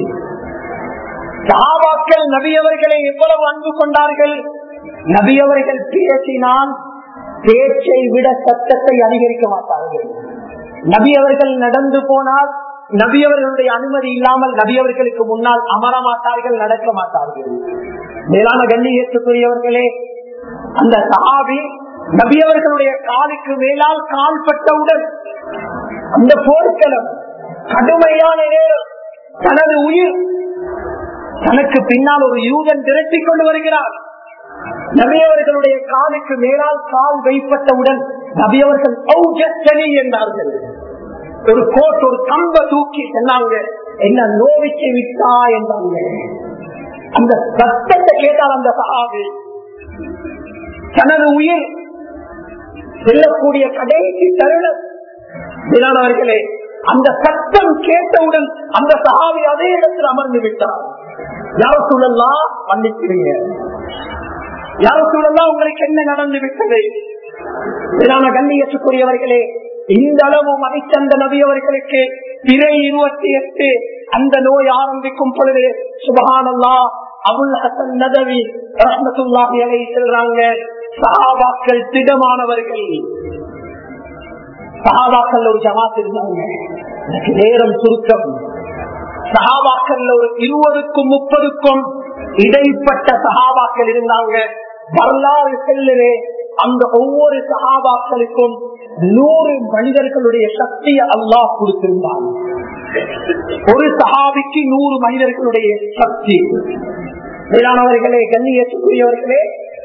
சகாபாக்கள் நபியவர்களை எவ்வளவு அன்பு கொண்டார்கள் நபியவர்கள் பேசினால் பேச்சை விட சத்தத்தை அதிகரிக்க மாட்டார்கள் நபி அவர்கள் நடந்து போனால் நபி அவர்களுடைய அனுமதி இல்லாமல் நபி அவர்களுக்கு முன்னால் அமர மாட்டார்கள் நடக்க மாட்டார்கள் மேலான கண்ணியத்துக்குரியவர்களே அந்த சஹாபி நபி அவர்களுடைய காலுக்கு மேலால் கால் பட்டவுடன் அந்த போர்க்களம் கடுமையான நேரம் தனது உயிர் தனக்கு பின்னால் ஒரு யூதன் திரட்டிக் கொண்டு வருகிறார் நபியவர்களுடைய காலுக்கு மேலால் கால் வைப்பட்டவுடன் நபியவர்கள் என்றார்கள் ஒரு கோட் ஒரு கம்ப தூக்கி சொன்னாங்க என்ன நோவிச்சு விட்டா என்றாங்க அந்த சத்தத்தை கேட்டால் அந்த சகாவி தனது உயிர் செல்லக்கூடிய கடைசி தருணம் மேலானவர்களே அந்த சத்தம் கேட்டவுடன் அந்த சகாவி அதே இடத்தில் அமர்ந்து விட்டார் யார சூழல்லாம் மன்னிக்கிறீங்க யார சூழல்லாம் உங்களுக்கு என்ன நடந்து விட்டது மேலான கண்ணியத்துக்குரியவர்களே இந்த அளவு மதித்தந்த நபி அவர்களுக்கு பிறை இருபத்தி எட்டு அந்த நோய் ஆரம்பிக்கும் பொழுது சுபகானல்லா அபுல் ஹசன் நதவி ரஹமத்துல்லாஹி அலை செல்றாங்க சஹாபாக்கள் திடமானவர்கள் சஹாபாக்கள் ஒரு ஜமாத் இருந்தாங்க எனக்கு நேரம் சுருக்கம் சஹாபாக்கள் ஒரு இருபதுக்கும் முப்பதுக்கும் இடைப்பட்ட சஹாபாக்கள் இருந்தாங்க வரலாறு செல்லுவே அந்த ஒவ்வொரு சகாபாக்களுக்கும் நூறு மனிதர்களுடைய சக்தியை அல்லாஹ் கொடுத்திருந்தான் ஒரு சகாபிக்கு நூறு மனிதர்களுடைய சக்தி மேலானவர்களே கண்ணியத்துக்குரியவர்களே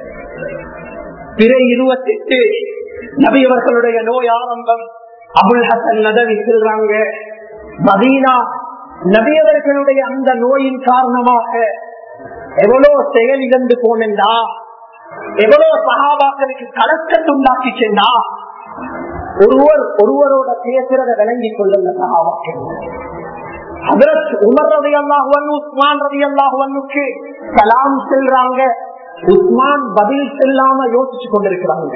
பிறை இருபத்தி எட்டு நபியவர்களுடைய நோய் ஆரம்பம் அபுல் ஹசன் நதவி செல்றாங்க மதீனா நபியவர்களுடைய அந்த நோயின் காரணமாக எவ்வளவு செயல் இழந்து போனா எவ்வளவு சகாபாக்களுக்கு கலக்கத்தை உண்டாக்கிச்சா ஒருவர் ஒருவரோட பேசுறத விளங்கி கொள்ளுங்க சகாபாக்கள் அதற்கு உமர் ரவி அல்லாஹுவன் உஸ்மான் ரவி அல்லாஹுவனுக்கு கலாம் செல்றாங்க உஸ்மான் பதில் செல்லாம யோசிச்சு கொண்டிருக்கிறாங்க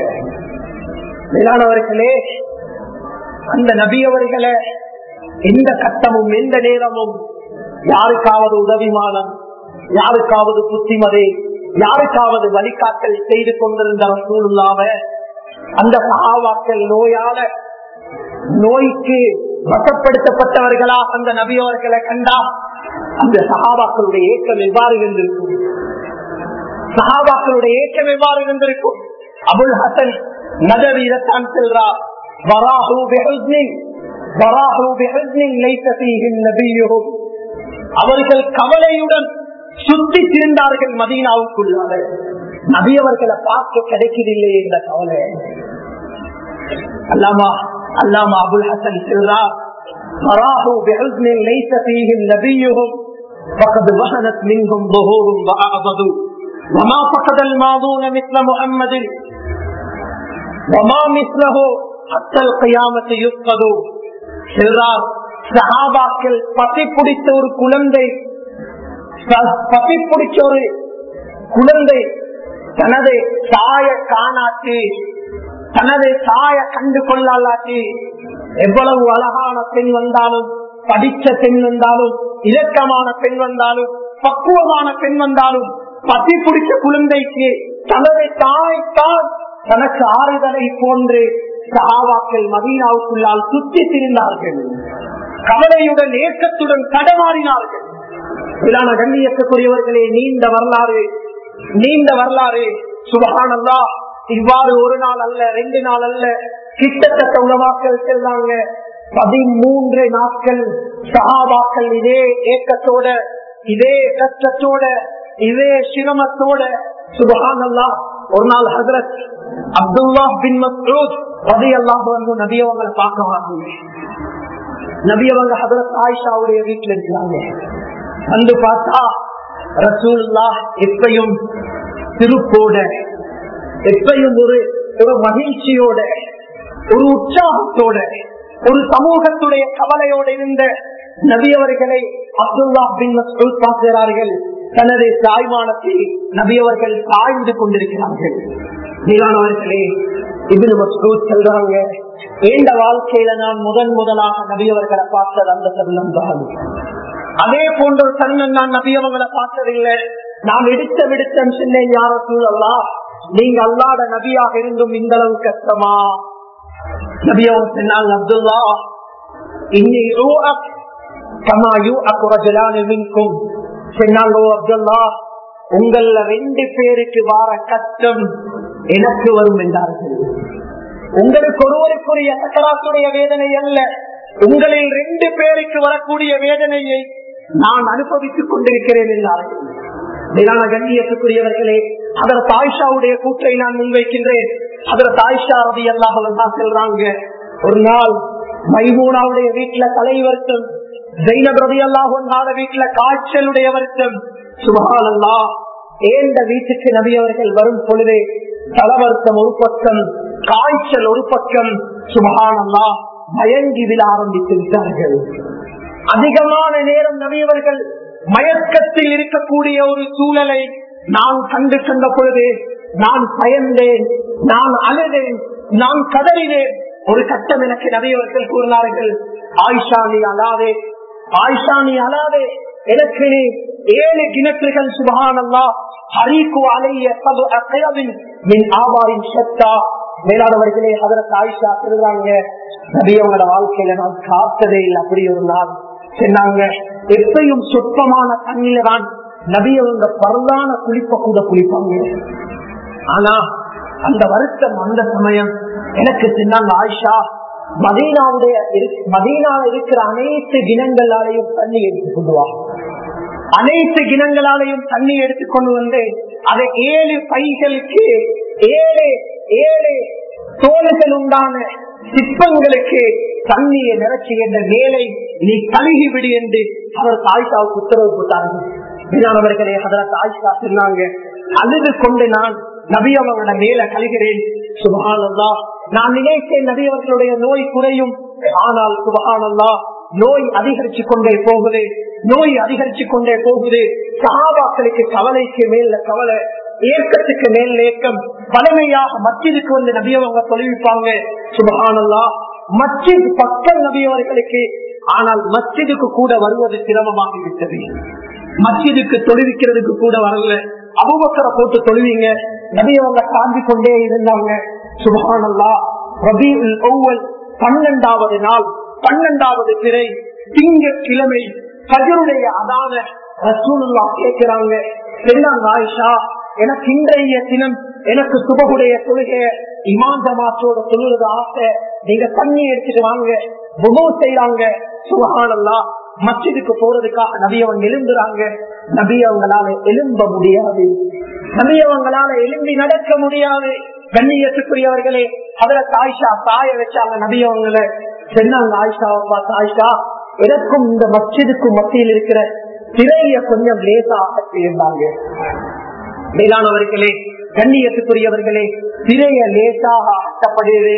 மேலானவர்களே அந்த நபி அவர்களை எந்த கட்டமும் எந்த நேரமும் யாருக்காவது உதவிமானம் யாருக்காவது புத்திமதி யாருக்காவது வழிகாட்டல் செய்து கொண்டிருந்த சூழ்நிலாம அந்த சகாவாக்கள் நோயால நோய்க்கு வசப்படுத்தப்பட்டவர்களா அந்த நபியவர்களை கண்டா அந்த சகாபாக்களுடைய ஏக்கம் எவ்வாறு இருந்திருக்கும் சகாபாக்களுடைய ஏக்கம் எவ்வாறு இருந்திருக்கும் அபுல் ஹசன் நதவி இதைத்தான் செல்றார் வராஹு பெஹஸ்னின் வராஹு பெஹஸ்னின் லைசீஹின் நபியுகும் அவர்கள் கவலையுடன் சுத்தி திரிந்தார்கள் மதீனாவுக்குள்ளாக நபியவர்களை பார்க்க கிடைக்கவில்லை என்ற கவலை அல்லாமா அல்லாமா அபுல் ஹசன் செல்றார் فراحوا بحزن ليس فيهم نبيهم فقد وهنت منهم ظهورهم وأعبدوا وما فقد الماضون مثل محمد وما مثله حتى القيامة يفقدوا செல்றார் சஹாபாக்கள் பசி பிடித்த ஒரு குழந்தை பசி பிடிச்ச ஒரு குழந்தை தனது தாய காணாட்டி தனது தாய கண்டு கொள்ளாட்டி எவ்வளவு அழகான பெண் வந்தாலும் படிச்ச பெண் வந்தாலும் இலக்கமான பெண் வந்தாலும் பக்குவமான பெண் வந்தாலும் பசி பிடிச்ச குழந்தைக்கு தனது தாய்த்தான் தனக்கு ஆறுதலை போன்று சகாவாக்கள் மதீனாவுக்குள்ளால் சுற்றி திரிந்தார்கள் கவலையுடன் ஏக்கத்துடன் தடமாறினார்கள் இதான கண்ணியத்துக்குரியவர்களே நீண்ட வரலாறு நீண்ட வரலாறு சுபகானந்தா இவ்வாறு ஒரு நாள் அல்ல ரெண்டு நாள் அல்ல கிட்டத்தட்ட உலமாக்கள் செல்றாங்க பதிமூன்று நாட்கள் சகாபாக்கள் இதே ஏக்கத்தோட இதே கஷ்டத்தோட இதே சிரமத்தோட சுபகானல்லா ஒரு நாள் ஹசரத் அப்துல்லா பின் மசூத் ரதி அல்லாஹ் வந்து நபியவங்களை பார்க்க வாங்க நபியவங்க ஹசரத் ஆயிஷாவுடைய வீட்டுல இருக்கிறாங்க வந்து பார்த்தா ரசூல்லா எப்பையும் திருப்போட எப்பையும் ஒரு ஒரு மகிழ்ச்சியோட ஒரு உற்சாகத்தோட ஒரு சமூகத்துடைய கவலையோட இருந்த நபியவர்களை அப்துல்லா பின் மசூத் பார்க்கிறார்கள் தனது தாய்மானத்தில் நபியவர்கள் தாழ்ந்து கொண்டிருக்கிறார்கள் மீதானவர்களே இதில் மசூத் சொல்றாங்க இந்த வாழ்க்கையில நான் முதன் முதலாக நபியவர்களை பார்த்தது அந்த தருணம் தான் அதே போன்ற ஒரு தருணம் நான் நபியவங்களை பார்த்ததில்லை நான் எடுத்த விடுத்தம் சொன்னேன் யார சூழல்லா நீங்க அல்லாத நபியாக இருந்தும் இந்த அளவு கஷ்டமா நபியவும் சொன்னாங்க அப்துல்லா இன்னி கமா யூ அக்குரஜலான மின்கும் சொன்னாங்க அப்துல்லா உங்கள ரெண்டு பேருக்கு வார கஷ்டம் எனக்கு வரும் என்றார்கள் உங்களுக்கு ஒருவருக்குரிய சக்கராத்துடைய வேதனை அல்ல உங்களில் ரெண்டு பேருக்கு வரக்கூடிய வேதனையை நான் அனுபவித்துக் கொண்டிருக்கிறேன் என்றார்கள் மேலான கண்ணியத்துக்குரியவர்களே அதர் தாய்ஷாவுடைய கூற்றை நான் முன்வைக்கின்றேன் அதர் தாய்ஷா ரவி அல்லாஹ் தான் செல்றாங்க ஒரு நாள் மைமூனாவுடைய வீட்டுல தலைவர்த்தம் ஜெயினப் ரவி அல்லாஹ் வீட்டுல காய்ச்சலுடைய வருத்தம் சுபகானல்லா ஏந்த வீட்டுக்கு நபி அவர்கள் வரும் பொழுது தலவர்த்தம் ஒரு பக்கம் காய்ச்சல் ஒரு பக்கம் சுபகானல்லா மயங்கி விழ ஆரம்பித்து விட்டார்கள் அதிகமான நேரம் நபியவர்கள் மயக்கத்தில் இருக்கக்கூடிய ஒரு சூழலை நான் கண்டு கண்ட பொழுது நான் பயந்தேன் நான் அழுதேன் நான் கதறினேன் ஒரு கட்டம் எனக்கு நபியவர்கள் கூறினார்கள் ஆயிஷா நீ அழாதே ஆயிஷா நீ அழாதே எனக்கு நீ ஏழு கிணற்றுகள் சுபகானல்லா ஹரிக்கு அலைய சபு அக்கையவின் மின் ஆவாரின் சத்தா மேலானவர்களே அதற்கு ஆயிஷா சொல்றாங்க நபியவங்களோட வாழ்க்கையில நான் காத்ததே இல்லை அப்படி ஒரு நாள் சொன்னாங்க எப்பயும் சொற்பமான தண்ணியில தான் நபியவங்க பரந்தான குளிப்ப கூட குளிப்பாங்க ஆனா அந்த வருத்தம் அந்த சமயம் எனக்கு சொன்னாங்க ஆயிஷா மதீனாவுடைய மதீனால இருக்கிற அனைத்து கிணங்களாலையும் தண்ணி எடுத்துக் கொண்டு வா அனைத்து கிணங்களாலையும் தண்ணி எடுத்துக்கொண்டு வந்து அதை ஏழு பைகளுக்கு ஏழு ஏழு தோல்கள் உண்டான சிற்பங்களுக்கு தண்ணியை நிறச்சி என்ற வேலை நீ கழுகி விடு என்று அவர் தாய்ஷாவுக்கு உத்தரவு போட்டார்கள் மீனானவர்களே அதற்கு ஆயிஷா சொன்னாங்க அழுது கொண்டு நான் நபியவங்களோட மேல கழுகிறேன் சுபகானந்தா நான் நினைத்தேன் நபியவர்களுடைய நோய் குறையும் ஆனால் சுபகானந்தா நோய் அதிகரிச்சு கொண்டே போகுது நோய் அதிகரிச்சு கொண்டே போகுது சகாபாக்களுக்கு கவலைக்கு மேல கவலை ஏக்கத்துக்கு மேல் ஏக்கம் பழமையாக மச்சிதுக்கு வந்து நபியவங்க தொலைவிப்பாங்க சுபகானல்லா மச்சித் பக்கம் நபியவர்களுக்கு ஆனால் மச்சிதுக்கு கூட வருவது சிரமமாக விட்டது மச்சிதுக்கு தொழுவிக்கிறதுக்கு கூட வரல அபுபக்கரை போட்டு தொழுவீங்க நபியவங்க தாண்டி கொண்டே இருந்தாங்க சுபகானல்லா ரபி ஒவ்வொல் பன்னெண்டாவது நாள் பன்னெண்டாவது பிறை திங்க கிழமை கஜருடைய அதான ரசூலுல்லா கேட்கிறாங்க செல்லாங்க ஆயிஷா எனக்கு இன்றைய தினம் எனக்கு சுபகுடைய தொழுகை இமான் ஜமாத்தோட தொழுறது ஆசை நீங்க தண்ணி எடுத்துட்டு வாங்க முகவு செய்யறாங்க சுபகானல்லா மச்சிதுக்கு போறதுக்காக நபியவங்க எழும்புறாங்க நபியவங்களால எழும்ப முடியாது நபியவங்களால எழும்பி நடக்க முடியாது கண்ணியத்துக்குரியவர்களே அதுல தாய்ஷா தாய வச்சாங்க நபியவங்களை சொன்னாங்க ஆயிஷாவை பார்த்து ஆயிஷா எனக்கும் இந்த மச்சிதுக்கும் மத்தியில் இருக்கிற திரைய கொஞ்சம் லேசாக இருந்தாங்க மேலானவர்களே கண்ணியத்துக்குரியவர்களே திரைய லேசாக அட்டப்படுது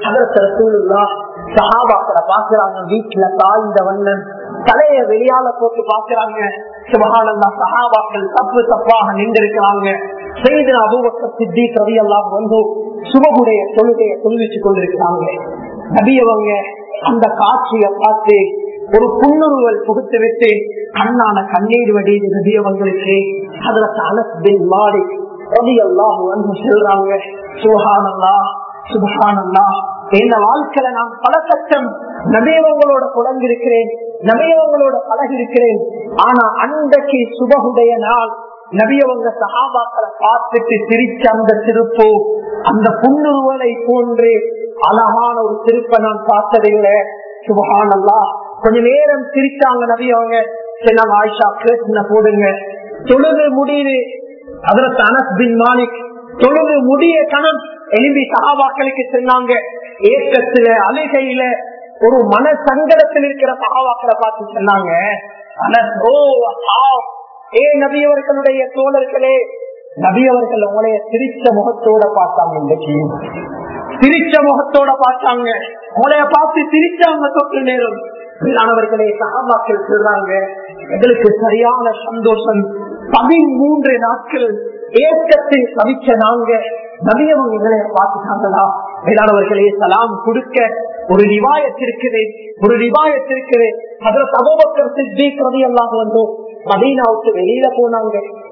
சகாபாக்களை பாக்குறாங்க வீட்டுல தாழ்ந்த வண்ணன் தலைய வெளியால போட்டு பாக்குறாங்க சுபகானந்தா சகாபாக்கள் தப்பு தப்பாக நின்றிருக்கிறாங்க செய்த அபுபக்க சித்தி கவியெல்லாம் வந்து சுபகுடைய தொழுகையை தொழுவிச்சு கொண்டிருக்கிறாங்க நபியவங்க அந்த காட்சியை பார்த்து ஒரு புன்னுருவல் புகுத்து விட்டு கண்ணான கண்ணீர் வடிது நபியவங்களுக்கு அதுல அனஸ் பின் மாலிக் ரவி அல்லாஹ் வந்து சொல்றாங்க சுஹானல்லா சுபஹானல்லா என் வாழ்க்கையில நான் பல கட்டம் நபியவங்களோட குழந்திருக்கிறேன் நபியவங்களோட பழகிருக்கிறேன் ஆனா அன்றைக்கு சுபகுடைய நாள் நபியவங்க சகாபாக்களை பார்த்துட்டு சிரிச்ச அந்த திருப்பு அந்த புன்னுருவலை போன்று அழகான ஒரு திருப்பை நான் பார்த்ததில்லை சுபகானல்லா கொஞ்ச நேரம் சிரிச்சாங்க நபியவங்க சின்ன ஆயிஷா கேட்டு போடுங்க தொழுது முடிவு அதற்கு அனஸ் பின் மாலிக் தொழுது முடிய கணம் எழுதி சகாபாக்களுக்கு சொன்னாங்க ஏக்கத்துல அழுகையில ஒரு மன சங்கடத்தில் இருக்கிற சகாபாக்களை பார்த்து சொன்னாங்க அனஸ் ஓ ஏ நபியவர்களுடைய தோழர்களே நபியவர்கள் உங்களைய சிரிச்ச முகத்தோட பார்த்தாங்க இன்றைக்கு சிரிச்ச முகத்தோட பார்த்தாங்க உங்களைய பார்த்து சிரிச்சாங்க தொற்று நேரம் மேலானவர்களே சகாபாக்கள் சொல்றாங்க எங்களுக்கு சரியான சந்தோஷம் பதிமூன்று நாட்கள் ஏக்கத்தில் தவிச்ச நாங்க நபியவங்க எங்களை பார்த்துட்டாங்களா மேலானவர்களே சலாம் கொடுக்க ஒரு ரிவாயத்திருக்குது ஒரு ரிவாயத்திருக்குது அதுல சகோபக்கர் சித்தி கவி எல்லாம் வந்தோம் மதீனாவுக்கு வெளியில போனாங்க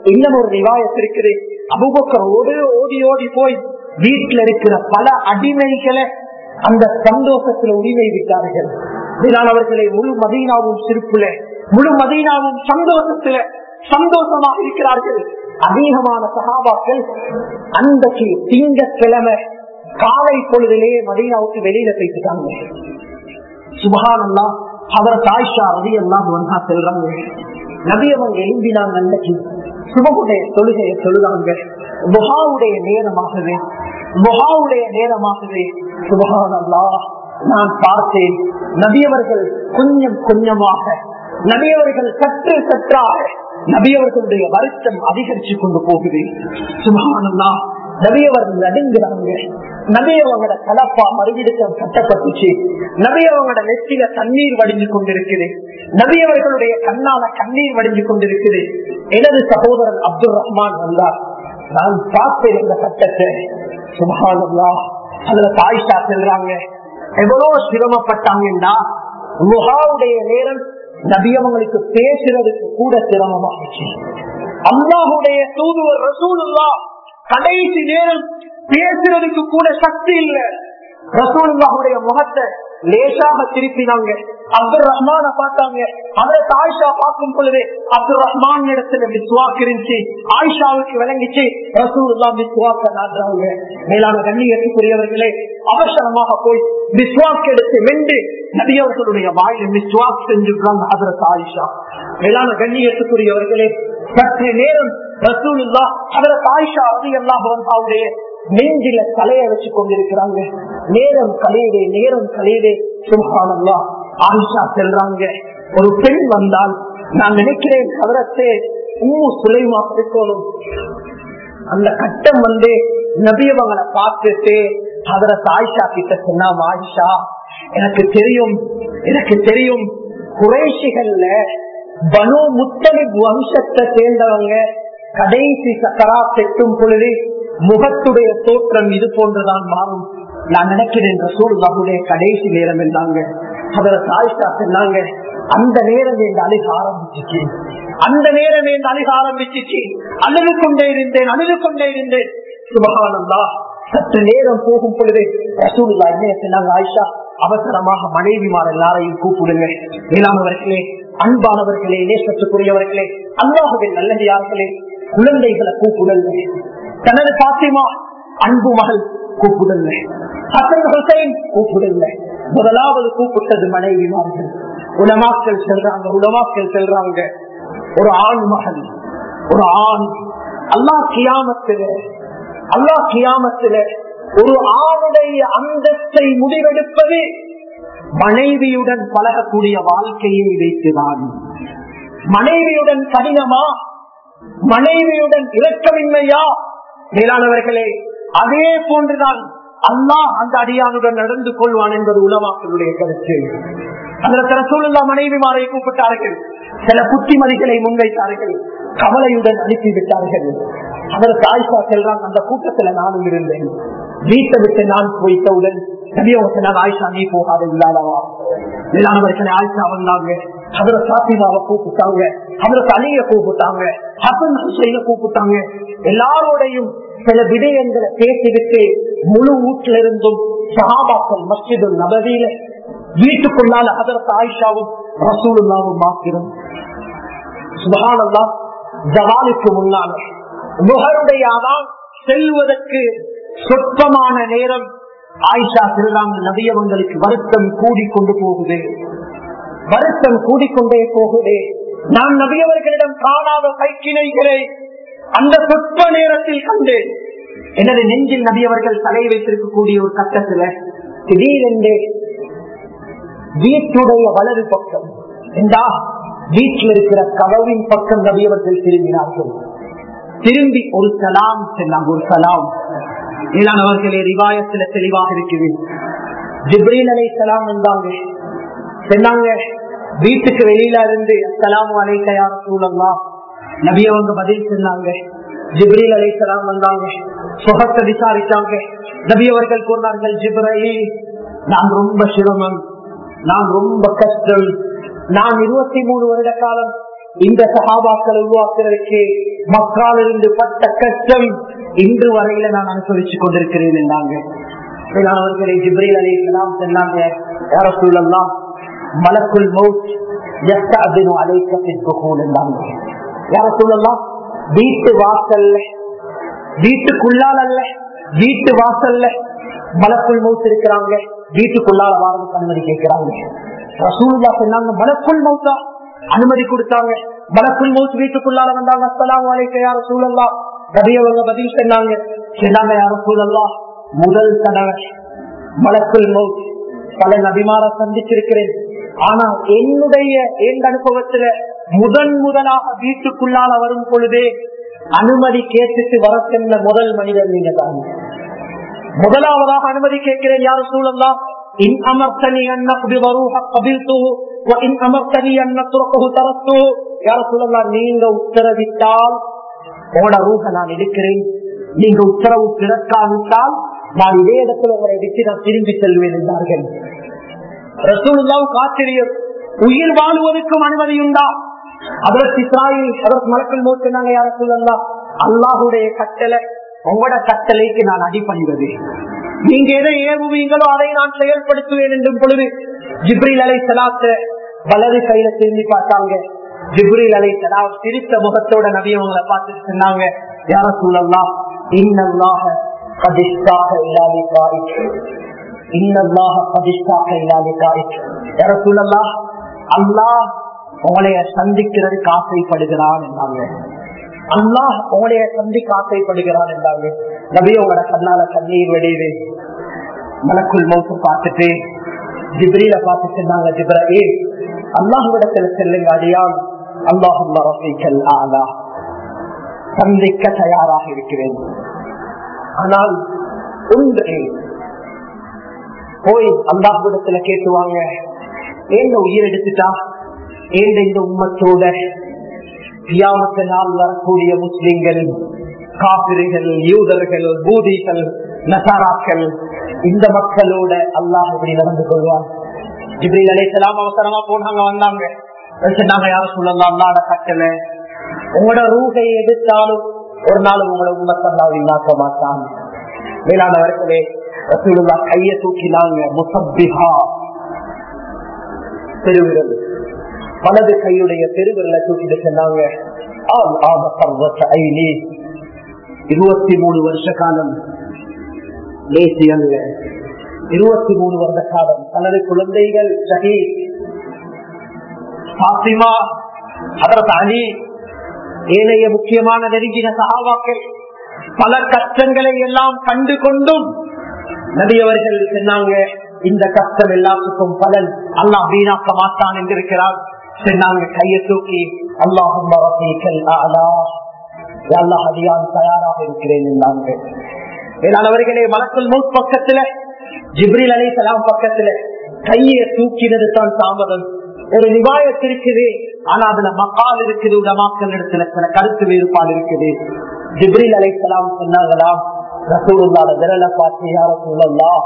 இன்னும் ஒரு ரிவாயத் இருக்குது அபுபக்கர் ஓடி ஓடி ஓடி போய் வீட்டில் இருக்கிற பல அடிமைகளை அந்த சந்தோஷத்துல உரிமை விட்டார்கள் இதனால் அவர்களை முழு மதீனாவும் சிரிப்புல முழு மதீனாவும் சந்தோஷத்துல சந்தோஷமாக இருக்கிறார்கள் அதிகமான சகாபாக்கள் அன்றைக்கு திங்கக்கிழமை காலை பொழுதிலே மதீனாவுக்கு வெளியில போயிட்டுட்டாங்க சுபகானல்லா அவர் தாய்ஷா ரவி எல்லாம் வந்தா செல்றாங்க நபி அவங்க எழும்பினாங்க அன்னைக்கு சுபகுடைய தொழுகையை சொல்லுறாங்க முகாவுடைய நேரமாகவே முகாவுடைய நேரமாகவே சுபகானல்லா நான் பார்த்தேன் நபியவர்கள் கொஞ்சம் கொஞ்சமாக நபியவர்கள் சற்று சற்றாக நபியவர்களுடைய வருத்தம் அதிகரிச்சு கொண்டு போகுது சுபகானல்லா நபியவர்கள் நடுங்கிறாங்க நபியவங்களோட கலப்பா மறுவிடுக்கம் கட்டப்பட்டுச்சு நபியவங்களோட நெத்தில தண்ணீர் வடிஞ்சு கொண்டிருக்குது நபியவர்களுடைய கண்ணால கண்ணீர் வடிஞ்சு கொண்டிருக்குது எனது சகோதரன் அப்துல் ரஹ்மான் வந்தார் நான் பார்த்தேன் இந்த கட்டத்தை சுபகானல்லா அதுல தாய்ஷா செல்றாங்க எவ்வளவு சிரமப்பட்டாங்கன்னா முகாவுடைய நேரம் நபியவங்களுக்கு பேசுறதுக்கு கூட சிரமமாகிச்சு அல்லாஹுடைய தூதுவர் ரசூலுல்லா கடைசி நேரம் பேசுறதுக்கு கூட சக்தி இல்ல ரசூலுல்லாஹுடைய முகத்தை லேசாக திருப்பினாங்க அப்துல் ரஹ்மான பார்த்தாங்க அவரை ஆயிஷா பார்க்கும் பொழுது அப்துல் ரஹ்மான் இடத்துல விஸ்வாக் இருந்துச்சு ஆயிஷாவுக்கு விளங்கிச்சு ரசூலுல்லா விஸ்வாக்க நாடுறாங்க மேலான கண்ணியத்துக்குரியவர்களே அவசரமாக போய் விஸ்வாக் எடுத்து வெண்டு நபியவர்களுடைய வாயில விஸ்வாக் செஞ்சுக்கிறாங்க அதற்கு ஆயிஷா மேலான கண்ணியத்துக்குரியவர்களே சற்று நேரம் ரசூலுல்லா அதற்கு ஆயிஷா அது எல்லாம் அவருடைய நெஞ்சில தலைய வச்சு கொண்டிருக்கிறாங்க நேரம் கலையுதே நேரம் கலையுதே சுகானல்லா ஆயிஷா செல்றாங்க ஒரு பெண் வந்தால் நான் நினைக்கிறேன் கவரத்தே உம்மு சுலைமா இருக்கணும் அந்த கட்டம் வந்து நபியவங்களை பார்த்துட்டு அதர ஆயிஷா கிட்ட சொன்னா ஆயிஷா எனக்கு தெரியும் எனக்கு தெரியும் குறைஷிகள்ல பனு முத்தலிப் வம்சத்தை சேர்ந்தவங்க கடைசி சக்கரா செட்டும் பொழுது முகத்துடைய தோற்றம் இது போன்றுதான் மாறும் நான் நினைக்கிறேன் ரசூலுல்லாஹுடைய கடைசி நேரம் என்றாங்க அதுல சாயிஷா சொன்னாங்க அந்த நேரம் என்று அழுக ஆரம்பிச்சிச்சு அந்த நேரம் என்று அழுக ஆரம்பிச்சிச்சு அழுது கொண்டே இருந்தேன் அழுது கொண்டே இருந்தேன் சுபகானந்தா சற்று நேரம் போகும் பொழுது ரசூலுல்லா என்ன சொன்னாங்க ஆயிஷா அவசரமாக மனைவிமார் எல்லாரையும் கூப்பிடுங்க இல்லாமவர்களே அன்பானவர்களே நேசத்துக்குரியவர்களே அல்லாஹுவின் நல்லடியார்களே குழந்தைகளை கூப்பிடுங்க தனது பாத்திமா அன்பு மகள் கூப்பிடுங்க ஹசன் ஹுசைன் கூப்பிடுங்க முதலாவது கூப்பிட்டது மனைவிமார்கள் உலமாக்கள் செல்றாங்க உலமாக்கள் செல்றாங்க ஒரு ஆண் மகன் ஒரு ஆண் அல்லா கியாமத்தில அல்லா கியாமத்தில ஒரு ஆணுடைய அந்தஸ்தை முடிவெடுப்பது மனைவியுடன் பழகக்கூடிய வாழ்க்கையை வைத்துதான் மனைவியுடன் கடினமா மனைவியுடன் இரக்கமின்மையா மேலானவர்களே அதே போன்றுதான் அல்லாஹ் அந்த அடியானுடன் நடந்து கொள்வான் என்பது உலமாக்களுடைய கருத்து அதற்கு ரசூலுல்லா மனைவிமாரை கூப்பிட்டார்கள் சில புத்திமதிகளை முன்வைத்தார்கள் கவலையுடன் அனுப்பிவிட்டார்கள் அதற்கு ஆயிஷா செல்றாங்க அந்த கூட்டத்துல நானும் இருந்தேன் வீட்டை விட்டு நான் போய்த்தவுடன் நபியவங்க ஆயிஷா நீ போகாத இல்லாதவா மேலானவர்களை ஆயிஷா வந்தாங்க அதுல சாத்திமாவை கூப்பிட்டாங்க அதுல அலிய கூப்பிட்டாங்க ஹசன் ஹுசைன கூப்பிட்டாங்க எல்லாரோடையும் சில விடயங்களை பேசிவிட்டு முழு வீட்டில இருந்தும் சஹாபாக்கள் மஸ்ஜிது நபதியில வீட்டுக்குள்ளால அதற்கு ஆயிஷாவும் ரசூலுல்லாவும் மாத்திரம் சுபகானல்லா ஜவாலுக்கு முன்னால முகருடைய அதான் செல்வதற்கு சொற்பமான நேரம் ஆயிஷா திருநாங்க நபியவங்களுக்கு வருத்தம் கூடிக்கொண்டு போகுது வருத்தம் கூடிக்கொண்டே போகுது நான் நபியவர்களிடம் காணாத கைக்கிணைகளை அந்த சொற்ப நேரத்தில் கண்டேன் எனது நெஞ்சில் நபியவர்கள் தலை வைத்திருக்கக்கூடிய ஒரு கட்டத்துல திடீரென்று வீட்டுடைய வலது பக்கம் என்றா வீட்டில் இருக்கிற கதவின் பக்கம் நபியவர்கள் திரும்பினார்கள் திரும்பி ஒரு சலாம் செல்லாம் ஒரு சலாம் இளனவர்களே ரிவாயத்துல தெளிவாக இருக்குது ஜிப்ரீல் அலை சலாம் வந்தாங்க சொன்னாங்க வீட்டுக்கு வெளியில இருந்து சலாம் அலைக்கையா சூழல்லாம் நபி அவங்க பதில் சொன்னாங்க ஜிப்ரீல் அலை சலாம் வந்தாங்க சுகத்தை விசாரிச்சாங்க நபி அவர்கள் கூறினார்கள் ஜிப்ரீல் நான் ரொம்ப சிரமம் நான் ரொம்ப கஷ்டம் நான் இருபத்தி மூணு வருட காலம் இந்த சகாபாக்கள் உருவாக்குறதுக்கு மக்காலிருந்து பட்ட கஷ்டம் இன்று வரையில நான் அனுசரித்துக் கொண்டிருக்கிறேன் என்றாங்க அவர்களை ஜிப்ரீல் அலி இஸ்லாம் சொன்னாங்க யார சூழல்லாம் மலக்குள் மவுத் எஸ்தாதினு அலைக்கத்திற்கு என்றாங்க யார சூழல்லாம் வீட்டு வாசல்ல வீட்டுக்குள்ளால் அல்ல வீட்டு வாசல்ல மலக்குள் மவுத் இருக்கிறாங்க வீட்டுக்குள்ளால வாரதுக்கு அனுமதி கேட்கிறாங்க ரசூல்லா சொன்னாங்க மலக்குள் மவுத்தா அனுமதி கொடுத்தாங்க மலக்குள் மவுத் வீட்டுக்குள்ளால வந்தாங்க அஸ்லாம் வலைக்க யார சூழல்லா நபியவங்க பதில் சொன்னாங்க சொன்னாங்க யார சூழல்லா முதல் தடவை மலக்குள் மவுத் பல நபிமார சந்திச்சிருக்கிறேன் ஆனா என்னுடைய எந்த அனுபவத்துல முதன் முதலாக வீட்டுக்குள்ளால வரும் பொழுதே அனுமதி கேட்டுட்டு வர சென்ற முதல் மனிதர் நீங்க தான் முதலாவதாக அனுமதி கேட்கிறேன் யார் சூழல்லாம் இன் அமர்த்தனி அன்ன குபிவரூஹ கபில்து இன் அமர்த்தனி அன்ன துறக்கு தரத்து யார் சூழல்லாம் நீங்க உத்தரவிட்டால் உங்களோட ரூஹ நான் எடுக்கிறேன் நீங்க உத்தரவு பிறக்காவிட்டால் நான் இதே இடத்துல உங்களை விட்டு நான் திரும்பி செல்வேன் என்றார்கள் ரசூலுல்லாவுக்கு ஆச்சரியம் உயிர் வாழ்வதற்கும் அனுமதி உண்டா அதற்கு இஸ்ராயில் அதற்கு மலக்கள் மோசினாங்க யார சொல்லலாம் அல்லாஹுடைய கட்டளை உங்களோட கட்டளைக்கு நான் அடிப்பணிவது நீங்க எதை ஏவுவீங்களோ அதை நான் செயல்படுத்துவேன் என்றும் பொழுது ஜிப்ரில் அலை சலாத்த வலது கையில திரும்பி பார்த்தாங்க ஜிப்ரில் அலை சலா சிரித்த முகத்தோட நபியவங்களை பார்த்துட்டு சொன்னாங்க யார சொல்லலாம் இன்னல்லாக பதிஷ்டாக இல்லாத காய்ச்சி இன்னல்லாக பதிஷ்டாக இல்லாத காய்ச்சி யார சொல்லலாம் அல்லாஹ் உங்களைய சந்திக்கிறதுக்கு ஆசைப்படுகிறான் என்றாங்க அல்லாஹ் உங்களைய சந்திக்க ஆசைப்படுகிறான் என்றாங்க நபி உங்களோட கண்ணால கண்ணீர் வெடியுது மலக்குள் மௌத்து பார்த்துட்டு ஜிப்ரீல பார்த்து சொன்னாங்க ஜிப்ரே அல்லாஹுவிடத்துல செல்லுங்க அடியான் அல்லாஹுல்லா ஆலா சந்திக்க தயாராக இருக்கிறேன் ஆனால் ஒன்று போய் அல்லாஹுவிடத்துல கேட்டுவாங்க ஏன் உயிர் எடுத்துட்டா ஏன் இந்த உம்மத்தோட கியாமத்து நாள் வரக்கூடிய முஸ்லிம்கள் காபிரிகள் யூதர்கள் பூதிகள் நசாராக்கள் இந்த மக்களோட அல்லாஹ் இப்படி நடந்து கொள்வான் இப்படி அலைசலாம் அவசரமா போனாங்க வந்தாங்க சொன்னாங்க யாரும் சொல்லலாம் அல்லாட கட்டளை உங்களோட ரூகை எடுத்தாலும் ஒரு நாள் உங்களோட உம்மத்தல்லாவை நாக்க மாட்டான் மேலானவர்களே ரசூலுல்லா கைய தூக்கினாங்க முசப்பிஹா பெருவிரல் வலது கையுடைய பெருவிரலை தூக்கிட்டு சொன்னாங்க இருபத்தி மூணு வருஷ காலம் லேசி அல்ல இருபத்தி மூணு வருட காலம் தனது குழந்தைகள் ஷஹீத் பாத்திமா அதற்கு அலி ஏனைய முக்கியமான நெருங்கின சகாவாக்கள் பல கஷ்டங்களை எல்லாம் கண்டு கொண்டும் நபியவர்கள் சொன்னாங்க இந்த கஷ்டம் எல்லாத்துக்கும் பலன் அல்லாஹ் வீணாக்க மாட்டான் என்றிருக்கிறார் சொன்னாங்க கையை தூக்கி அல்லாஹும் அல்லாஹ் அதிகான் தயாராக இருக்கிறேன் என்றாங்க வேளாணவர்களே மலக்குள் மூத் பக்கத்துல ஜிப்ரில் அலி சலாம் பக்கத்துல கையை தூக்கினது தான் தாமதம் ஒரு நிவாயத்து இருக்குது ஆனா அதுல மக்கால் இருக்குது உடமாக்கல் இடத்துல சில கருத்து வேறுபாடு இருக்குது ஜிப்ரில் அலை சலாம் சொன்னாங்களாம் ரசூலுல்லாத விரலை பார்த்து யார சொல்லலாம்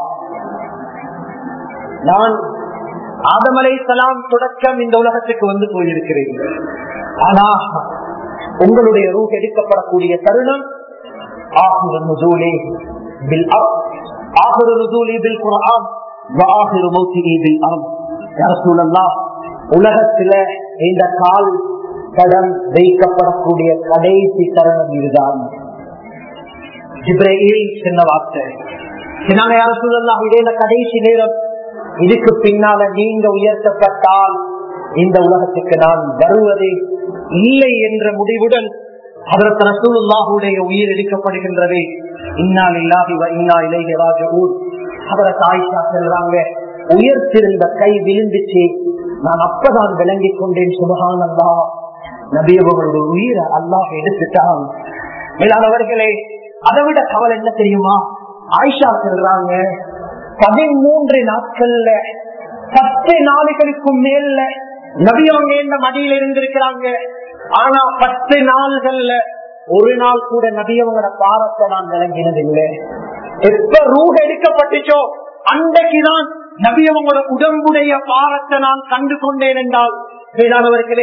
நான் ஆதமலை சலாம் தொடக்கம் இந்த உலகத்துக்கு வந்து போயிருக்கிறேன் ஆனா உங்களுடைய ரூ எடுக்கப்படக்கூடிய தருணம் ஆகுரு நுசூலி பில் ஆகுரு நுசூலி பில் குரான் வாஹிரு மௌத்தினி பில் அம் ரசூலல்லாஹ் உலகத்துல இந்த கால் கடன் வைக்கப்படக்கூடிய கடைசி தருணம் இதுதான் இப்ராஹிம் சின்ன வார்த்தை சின்னாங்க யார சொல்லலாம் இதே கடைசி நேரம் இதுக்கு பின்னால நீங்க உயர்த்தப்பட்டால் இந்த உலகத்துக்கு நான் வருவது இல்லை என்ற முடிவுடன் அதற்கு ரசூலுல்லாஹுடைய உயிர் எடுக்கப்படுகின்றது இன்னால் இல்லாதி இன்னா இளைய ராஜூர் அதற்கு ஆயிஷா செல்றாங்க உயர்த்திருந்த கை விழுந்துச்சு நான் அப்பதான் விளங்கி கொண்டேன் சுபகானந்தா நபியவர்களுடைய உயிரை அல்லாஹ் எடுத்துட்டான் மேலானவர்களே அதை விட கவலை என்ன தெரியுமா ஆயிஷா சொல்றாங்க பதிமூன்று நாட்கள்ல பத்து நாளுகளுக்கும் மேல நபியவங்க இந்த மடியில இருந்திருக்கிறாங்க ஆனா பத்து நாள்கள்ல ஒரு நாள் கூட நபியவங்களோட பாரத்தை நான் விளங்கினதில்லை எப்ப ரூஹ எடுக்கப்பட்டுச்சோ அன்றைக்குதான் நபியவங்களோட உடம்புடைய பாரத்தை நான் கண்டு கொண்டேன் என்றால் வேளாணவர்களே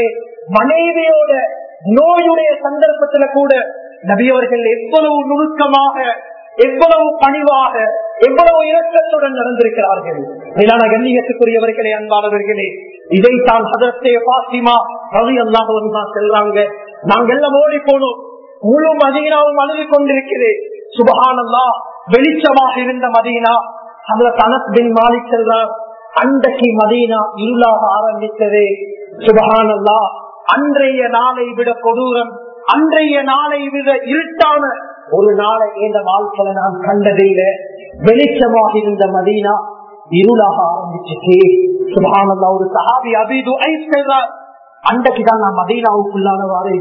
மனைவியோட நோயுடைய சந்தர்ப்பத்துல கூட நபியவர்கள் எவ்வளவு நுணுக்கமாக எவ்வளவு பணிவாக எவ்வளவு இரக்கத்துடன் நடந்திருக்கிறார்கள் மேலான கண்ணியத்துக்குரியவர்களே அன்பானவர்களே இதைத்தான் ஹதரத்தே பாத்திமா ரவி அல்லாஹ் செல்றாங்க நாங்க எல்லாம் ஓடி போனோம் முழு மதீனாவும் அழுது கொண்டிருக்கிறேன் சுபகானல்லா வெளிச்சமாக இருந்த மதீனா அதுல தனத் பின் மாலிக் செல்றார் அன்றைக்கு மதீனா இருளாக ஆரம்பித்தது சுபகானல்லா அன்றைய நாளை விட கொடூரம் அன்றைய நாளை விட இருட்டான ஒரு நாளை இந்த வாழ்க்கையில நான் கண்டதில்லை வெளிச்சமாக இருந்த மதீனா இருளாக ஆரம்பிச்சுச்சு சுபகானல்லா ஒரு சஹாபி அபிது ஐஸ் செல்றார் அன்றைக்கு தான் நான் மதீனாவுக்குள்ளானவாறு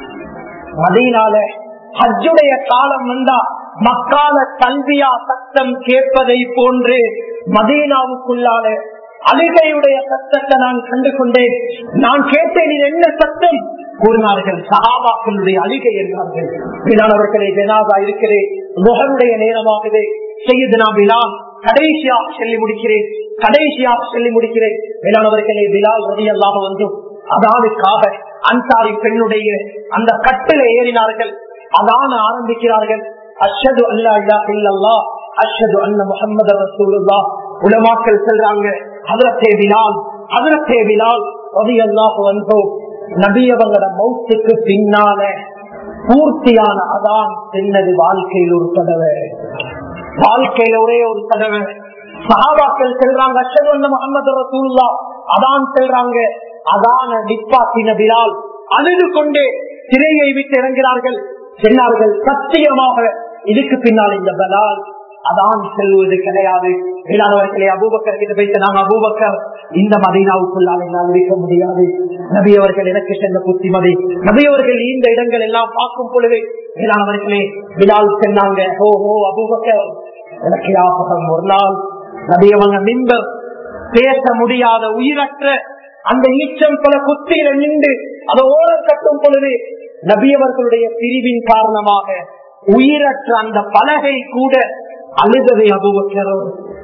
மதீனால ஹஜ்ஜுடைய காலம் வந்தா மக்கால கல்வியா சத்தம் கேட்பதை போன்று மதீனாவுக்குள்ளால அழுகையுடைய சத்தத்தை நான் கண்டு கொண்டேன் நான் கேட்டேன் இது என்ன சத்தம் கூறினார்கள் சகாபாக்களுடைய அழுகை என்றார்கள் பிலானவர்களே ஜனாதா இருக்கிறேன் முகனுடைய நேரமாகுது செய்யுதுனா பிலால் கடைசியாக சொல்லி முடிக்கிறேன் கடைசியாக சொல்லி முடிக்கிறேன் மேலானவர்களே பிலால் ரதியல்லாக வந்தும் அதானுக்காக அன்சாரி பெண்ணுடைய அந்த கட்டில ஏறினார்கள் அதான ஆரம்பிக்கிறார்கள் அஷது அல்லா இல்லா இல்லல்லா அஷது அண்ண முகமது ரசூலுல்லா உலமாக்கள் செல்றாங்க அதரத்தே பிலால் அதரத்தே பிலால் ரதியல்லாக வந்தோம் நபியவங்களோட மௌத்துக்கு பின்னால பூர்த்தியான அதான் சென்னது வாழ்க்கையில் ஒரு தடவை வாழ்க்கையில ஒரே ஒரு தடவை சகாபாக்கள் செல்றாங்க அஷது அண்ண முகமது ரசூலுல்லா அதான் செல்றாங்க அதான நிப்பாட்டின பிலால் அழுது கொண்டே சிறையை விட்டு இறங்கிறார்கள் சொன்னார்கள் சத்தியமாக இதுக்கு பின்னால் இந்த பலால் அதான் செல்வது கிடையாது வேளாண்வர்களே அபூபக்கர் கிட்ட வைத்து நாங்க அபூபக்கர் இந்த மதீனாவுக்குள்ளால் என்னால் இருக்க முடியாது நபி அவர்கள் எனக்கு சென்ற புத்திமதி நபி அவர்கள் இந்த இடங்கள் எல்லாம் பார்க்கும் பொழுது வேளாண்வர்களே பிலால் சொன்னாங்க ஓ ஓ அபூபக்கர் எனக்கு ஞாபகம் ஒரு நாள் நபி அவங்க மின்பர் பேச முடியாத உயிரற்ற அந்த ஈச்சம் பல குத்தியில நின்று அதை ஓர கட்டும் பொழுது நபியவர்களுடைய பிரிவின் காரணமாக உயிரற்ற அந்த பலகை கூட அழுததை அபுவக்கிறோம்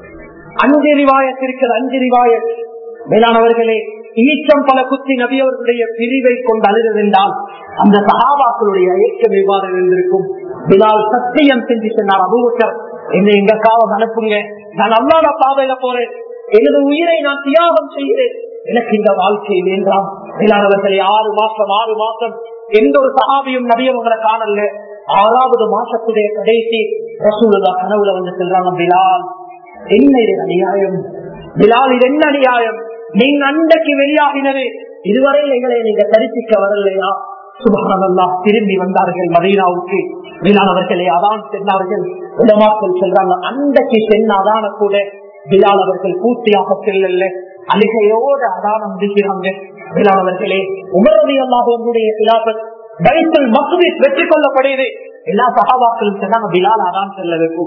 அஞ்சு ரிவாயத் இருக்கிறது அஞ்சு ரிவாயத் மேலானவர்களே ஈச்சம் பல குத்தி நபியவர்களுடைய பிரிவை கொண்டு அழுதென்றால் அந்த சகாபாக்களுடைய ஐக்கியம் எவ்வாறு இருந்திருக்கும் பிலால் சத்தியம் செஞ்சு சொன்னார் அபுவக்கர் என்னை எங்க காவம் அனுப்புங்க நான் அல்லாத பாதையில போறேன் எனது உயிரை நான் தியாகம் செய்கிறேன் எனக்கு இந்த வாழ்க்கை வேண்டாம் மேலானவர்களே ஆறு மாசம் ஆறு மாசம் எந்த ஒரு சகாபியும் நபியவங்களை காணல ஆறாவது மாசத்துடைய கடைசி ரசூலுல்லா கனவுல வந்து சொல்றாங்க பிலால் என்ன இது அநியாயம் பிலால் இது என்ன அநியாயம் நீங்க அண்டைக்கு வெளியாகினது இதுவரை எங்களை நீங்க தரிசிக்க வரலையா சுபகானல்லா திரும்பி வந்தார்கள் மதீனாவுக்கு பிலால் அதான் சென்றார்கள் உலமாக்கள் சொல்றாங்க அண்டைக்கு சென்ன அதான கூட பிலால் அவர்கள் பூர்த்தியாக செல்லல அழுகையோடு அதான முடிக்கிறாங்க பிலால் அவர்களே உமரதி அல்லாஹுடைய கிலாபத் பைத்துல் மசூதிஸ் வெற்றி கொள்ளப்படுது எல்லா சகாபாக்களும் சொன்னாங்க பிலால் அதான் செல்ல வைக்கும்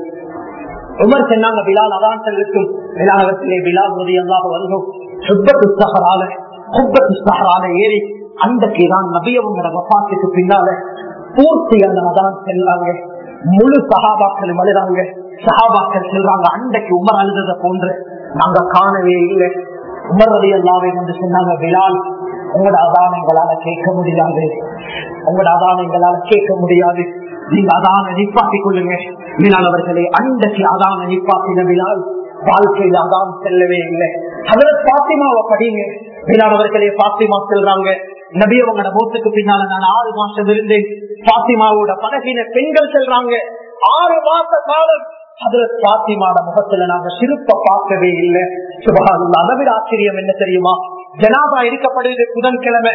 உமர் சொன்னாங்க பிலால் அதான் செல்லட்டும் பிலால் அவர்களே பிலால் உதவி அல்லாஹ் வருகும் சுப்பத்து சஹரால சுப்பத்து சஹரால ஏறி அன்றைக்கு தான் நபியவங்களோட வபாத்துக்கு பின்னால பூர்த்தியான அதான் செல்லாங்க முழு சகாபாக்களும் அழுதாங்க சகாபாக்கள் செல்றாங்க அன்றைக்கு உமர் அழுதத போன்று நாங்க காணவே இல்லை உமர் ரதி அல்லாவே வந்து சொன்னாங்க பிலால் உங்களோட அதான எங்களால கேட்க முடியாது உங்களோட அதான எங்களால கேட்க முடியாது நீங்க அதான நிப்பாட்டிக் கொள்ளுங்க மீனானவர்களே அன்றைக்கு அதான நிப்பாட்டின பிலால் வாழ்க்கையில அதான் செல்லவே இல்லை அதுல பாத்திமாவை படிங்க மீனானவர்களே பாத்திமா செல்றாங்க நபியவங்களோட மூத்துக்கு பின்னால நான் ஆறு மாசம் இருந்தேன் பாத்திமாவோட பழகின பெண்கள் செல்றாங்க ஆறு மாச காலம் அதுல பாத்திமாட முகத்துல நாங்க சிறுப்ப பார்க்கவே இல்லை சுபகான அளவில் ஆச்சரியம் என்ன தெரியுமா ஜனாபா இருக்கப்படுது புதன்கிழமை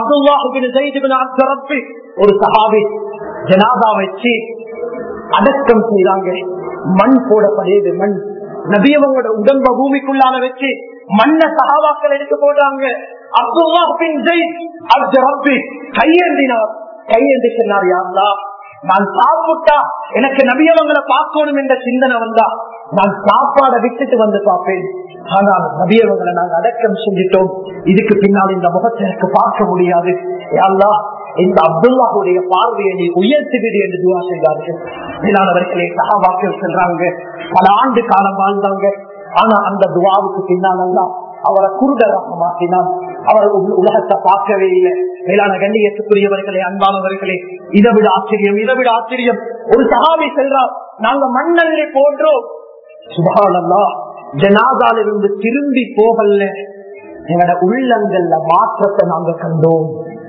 அப்துல்லாஹு ஒரு சஹாபி ஜனாபா வச்சு அடக்கம் செய்றாங்க மண் போடப்படுது மண் நபியவங்களோட உடம்ப பூமிக்குள்ளால வச்சு மண்ண சகாவாக்கள் எடுத்து போடுறாங்க அப்துல்லா பின் ஜெயித் கையேந்தினார் கையேந்தி சொன்னார் யாருலா நான் சாப்பிட்டா எனக்கு நபியவங்களை பார்க்கணும் என்ற சிந்தனை வந்தா நான் சாப்பாடை விட்டுட்டு வந்து பார்ப்பேன் ஆனால் நபியவங்களை நாங்கள் அடக்கம் செஞ்சிட்டோம் இதுக்கு பின்னால் இந்த முகத்தை எனக்கு பார்க்க முடியாது யாருலா இந்த அப்துல்லாவுடைய பார்வையை நீ உயர்த்தி விடு என்று துவா செய்தார்கள் மேலானவர்களே சகாபாக்கள் செல்றாங்க பல ஆண்டு காலம் வாழ்ந்தாங்க ஆனா அந்த துவாவுக்கு பின்னால் அவரை குருடராக மாற்றினான் அவர் உல- உலகத்தை பார்க்கவே இல்லை மேலான கண்ணியத்துக்குரியவர்களே அன்பானவர்களே இதை விட ஆச்சரியம் இதை விட ஆச்சரியம் ஒரு சகாபி செல்றார் நாங்க மண்ணல்லே போன்றோம் சுபானல்லா ஜனாதாலிருந்து திரும்பி போகல எங்கட உள்ளங்கள்ல மாற்றத்தை நாங்க கண்டோம்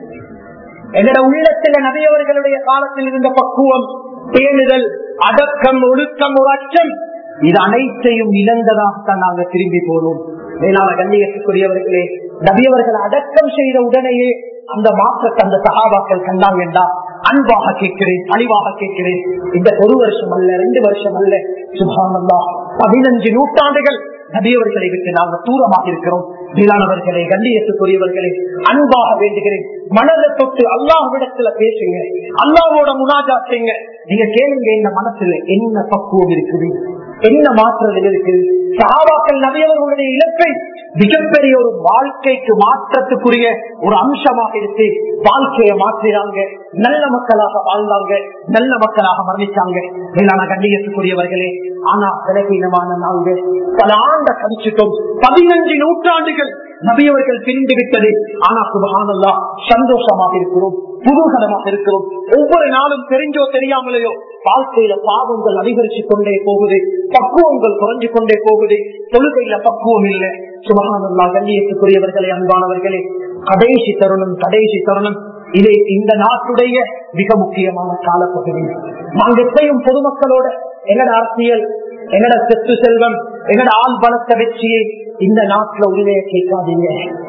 எங்கட உள்ளத்துல நபியவர்களுடைய காலத்தில் இருந்த பக்குவம் பேணுதல் அடக்கம் ஒழுக்கம் ஒரு அச்சம் இது அனைத்தையும் இழந்ததாகத்தான் நாங்க திரும்பி போனோம் மேலான கண்ணியத்துக்குரியவர்களே நபியவர்கள் அடக்கம் செய்த உடனேயே அந்த மாற்றத்தை அந்த சகாபாக்கள் கண்டாங்கண்டா அன்பாக கேட்கிறேன் அழிவாக கேட்கிறேன் இந்த ஒரு வருஷம் அல்ல ரெண்டு வருஷம் அல்ல சுபானந்தா பதினஞ்சு நூற்றாண்டுகள் நபியவர்களை விட்டு நாங்கள் தூரமாக இருக்கிறோம் மேலானவர்களே கண்ணியத்துக்குரியவர்களே அன்பாக வேண்டுகிறேன் மனதை தொட்டு அல்லாஹ்விடத்துல பேசுங்க அல்லாவோட முனாஜா செய்யுங்க நீங்க கேளுங்க இந்த மனசுல என்ன பக்குவம் இருக்குது என்ன மாற்றங்கள் இருக்குது சாவாக்கள் நபியவர்களுடைய இலக்கை மிகப்பெரிய ஒரு வாழ்க்கைக்கு மாற்றத்துக்குரிய ஒரு அம்சமாக இருக்கு வாழ்க்கையை மாற்றினாங்க நல்ல மக்களாக வாழ்ந்தாங்க நல்ல மக்களாக மரணிச்சாங்க மேலான கண்ணியத்துக்குரியவர்களே ஆனா விலகீனமான நாங்கள் பல ஆண்ட கழிச்சிட்டோம் பதினஞ்சு நூற்றாண்டுகள் நபியவர்கள் பிரிந்து விட்டது ஆனா சுபகானல்லா சந்தோஷமாக இருக்கிறோம் புதுகலமாக இருக்கிறோம் ஒவ்வொரு நாளும் தெரிஞ்சோ தெரியாமலையோ வாழ்க்கையில பாவங்கள் அதிகரிச்சு கொண்டே போகுது பக்குவங்கள் குறைஞ்சு கொண்டே போகுது தொழுகையில பக்குவம் இல்லை சுபகானல்லா கண்ணியத்துக்குரியவர்களே அன்பானவர்களே கடைசி தருணம் கடைசி தருணம் இது இந்த நாட்டுடைய மிக முக்கியமான காலப்பகுதி நாங்க எப்பயும் பொதுமக்களோட எங்கட அரசியல் எங்கட செத்து செல்வம் எங்கட ஆள் பலத்தை வச்சியே இந்த நாட்டுல உரிமையை கேட்காதீங்க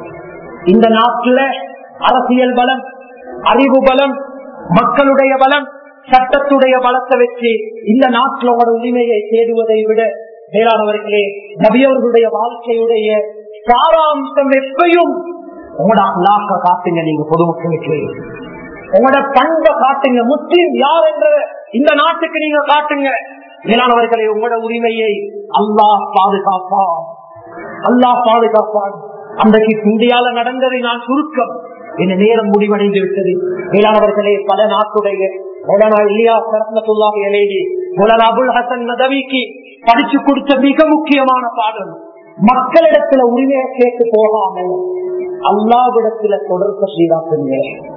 இந்த நாட்டுல அரசியல் பலம் அறிவு பலம் மக்களுடைய பலம் சட்டத்துடைய பலத்தை வச்சு இந்த நாட்டில் உங்களோட உரிமையை தேடுவதை விட மேலானவர்களே நபியவர்களுடைய வாழ்க்கையுடைய சாராம்சம் எப்பையும் உங்களோட அல்லாக்க காட்டுங்க நீங்க பொதுமக்களுக்கு உங்களோட பண்பை காட்டுங்க முஸ்லீம் யார் என்ற இந்த நாட்டுக்கு நீங்க காட்டுங்க மேலானவர்களே உங்களோட உரிமையை அல்லாஹ் பாதுகாப்பான் அல்லாஹ் பாதுகாப்பான் அன்றைக்கு இந்தியால நடந்ததை நான் சுருக்கம் இந்த நேரம் முடிவடைந்து விட்டது மேலானவர்களே பல நாட்டுடைய மௌலானா இல்லியா சரத்னத்துல்லாஹி அலைஹி மௌலானா அபுல் ஹசன் நதவிக்கு படிச்சு கொடுத்த மிக முக்கியமான பாடம் மக்களிடத்துல உரிமையை கேட்டு போகாமல் அல்லாவிடத்துல தொடர்பு சீராக்குங்க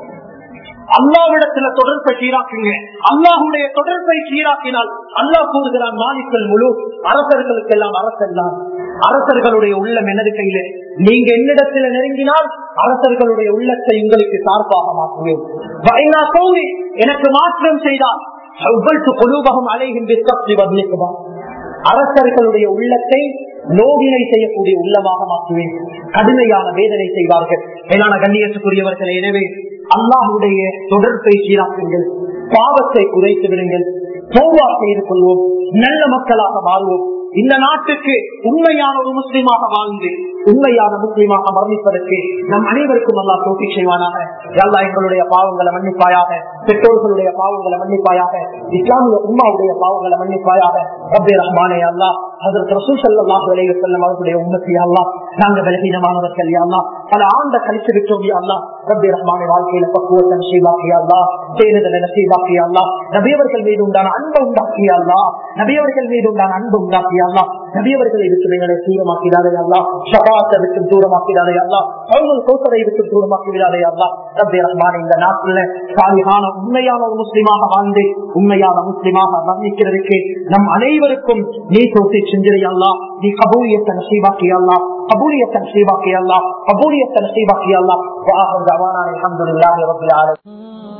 அல்லாவிடத்துல தொடர்பை சீராக்குங்க அல்லாஹுடைய தொடர்பை சீராக்கினால் அல்லாஹ் கூறுகிறான் மாலிக்கல் முழு அரசர்களுக்கு எல்லாம் அரசெல்லாம் அரசர்களுடைய உள்ளம் எனது கையில நீங்க என்னிடத்துல நெருங்கினால் அரசர்களுடைய உள்ளத்தை உங்களுக்கு சார்பாக மாற்றுவேன் வைனா கௌரி எனக்கு மாற்றம் செய்தால் குழுவகம் அலைகின்ற அரசர்களுடைய உள்ளத்தை நோவினை செய்யக்கூடிய உள்ளமாக மாற்றுவேன் கடுமையான வேதனை செய்வார்கள் மேலான கண்ணியத்துக்குரியவர்கள் எனவே அல்லாஹுடைய தொடர்பை சீராக்குங்கள் பாவத்தை குறைத்து விடுங்கள் தோவா செய்து கொள்வோம் நல்ல மக்களாக வாழ்வோம் இந்த நாட்டுக்கு உண்மையான ஒரு முஸ்லீமாக வாழ்ந்து உண்மையான முஸ்லீமாக மரணிப்பதற்கு நம் அனைவருக்கும் அல்லா தோட்டி செய்வானாக எல்லா எங்களுடைய பாவங்களை மன்னிப்பாயாக பெற்றோர்களுடைய பாவங்களை மன்னிப்பாயாக இஸ்லாமிய உம்மாவுடைய பாவங்களை மன்னிப்பாயாக ரப்பே ரஹ்மானே அல்லா அதற்கு ரசூல் சல்லாஹ் விளைவு செல்லும் அவர்களுடைய உண்மைக்கு அல்லா நாங்க பலகீனமானவர்கள் அல்லா பல ஆண்ட கழித்து விட்டோம் அல்லா ரப்பே ரஹ்மானே வாழ்க்கையில பக்குவத்தை நசீபாக்கியா அல்லா தேர்தலை நசீபாக்கியா அல்லா நபியவர்கள் மீது உண்டான அன்பு உண்டாக்கியா அல்லா நபியவர்கள் மீது உண்டான அன்பு உண்டாக்கியா அல்லா நபியவர்களை விட்டு எங்களை தூரமாக்கிறாரே அல்லா ஷபாத்தை விட்டு தூரமாக்கிறாரே அல்லா அவங்க சோசரை விட்டு தூரமாக்கி விடாதே அல்லா ரப்பே ரஹ்மான் இந்த நாட்டுல சாலிகான உண்மையான ஒரு முஸ்லிமாக வாழ்ந்து உண்மையான முஸ்லிமாக மரணிக்கிறதுக்கு நம் அனைவருக்கும் நீ தோட்டி செஞ்சிரை அல்லா நீ கபூலியத்தை நசீபாக்கி அல்லா கபூலியத்தை நசீபாக்கி அல்லா கபூலியத்தை நசீபாக்கி அல்லா وآخر دعوانا الحمد لله رب العالمين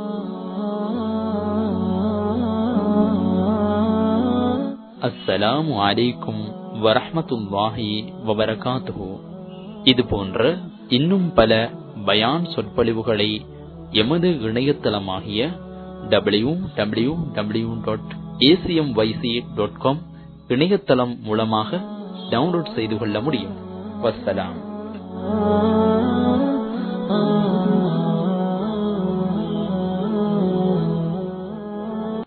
அஸ்ஸலாமு அலைக்கும் வரஹ்மத்துல்லாஹி வபரகாத்துஹு இது போன்ற இன்னும் பல பயான் சொற்பொழிவுகளை எமது இணையதளமாகிய W W W dot ACM YC dot com இணையதளம் மூலமாக டவுன்லோட் செய்து கொள்ள முடியும் வஸ்ஸலாம்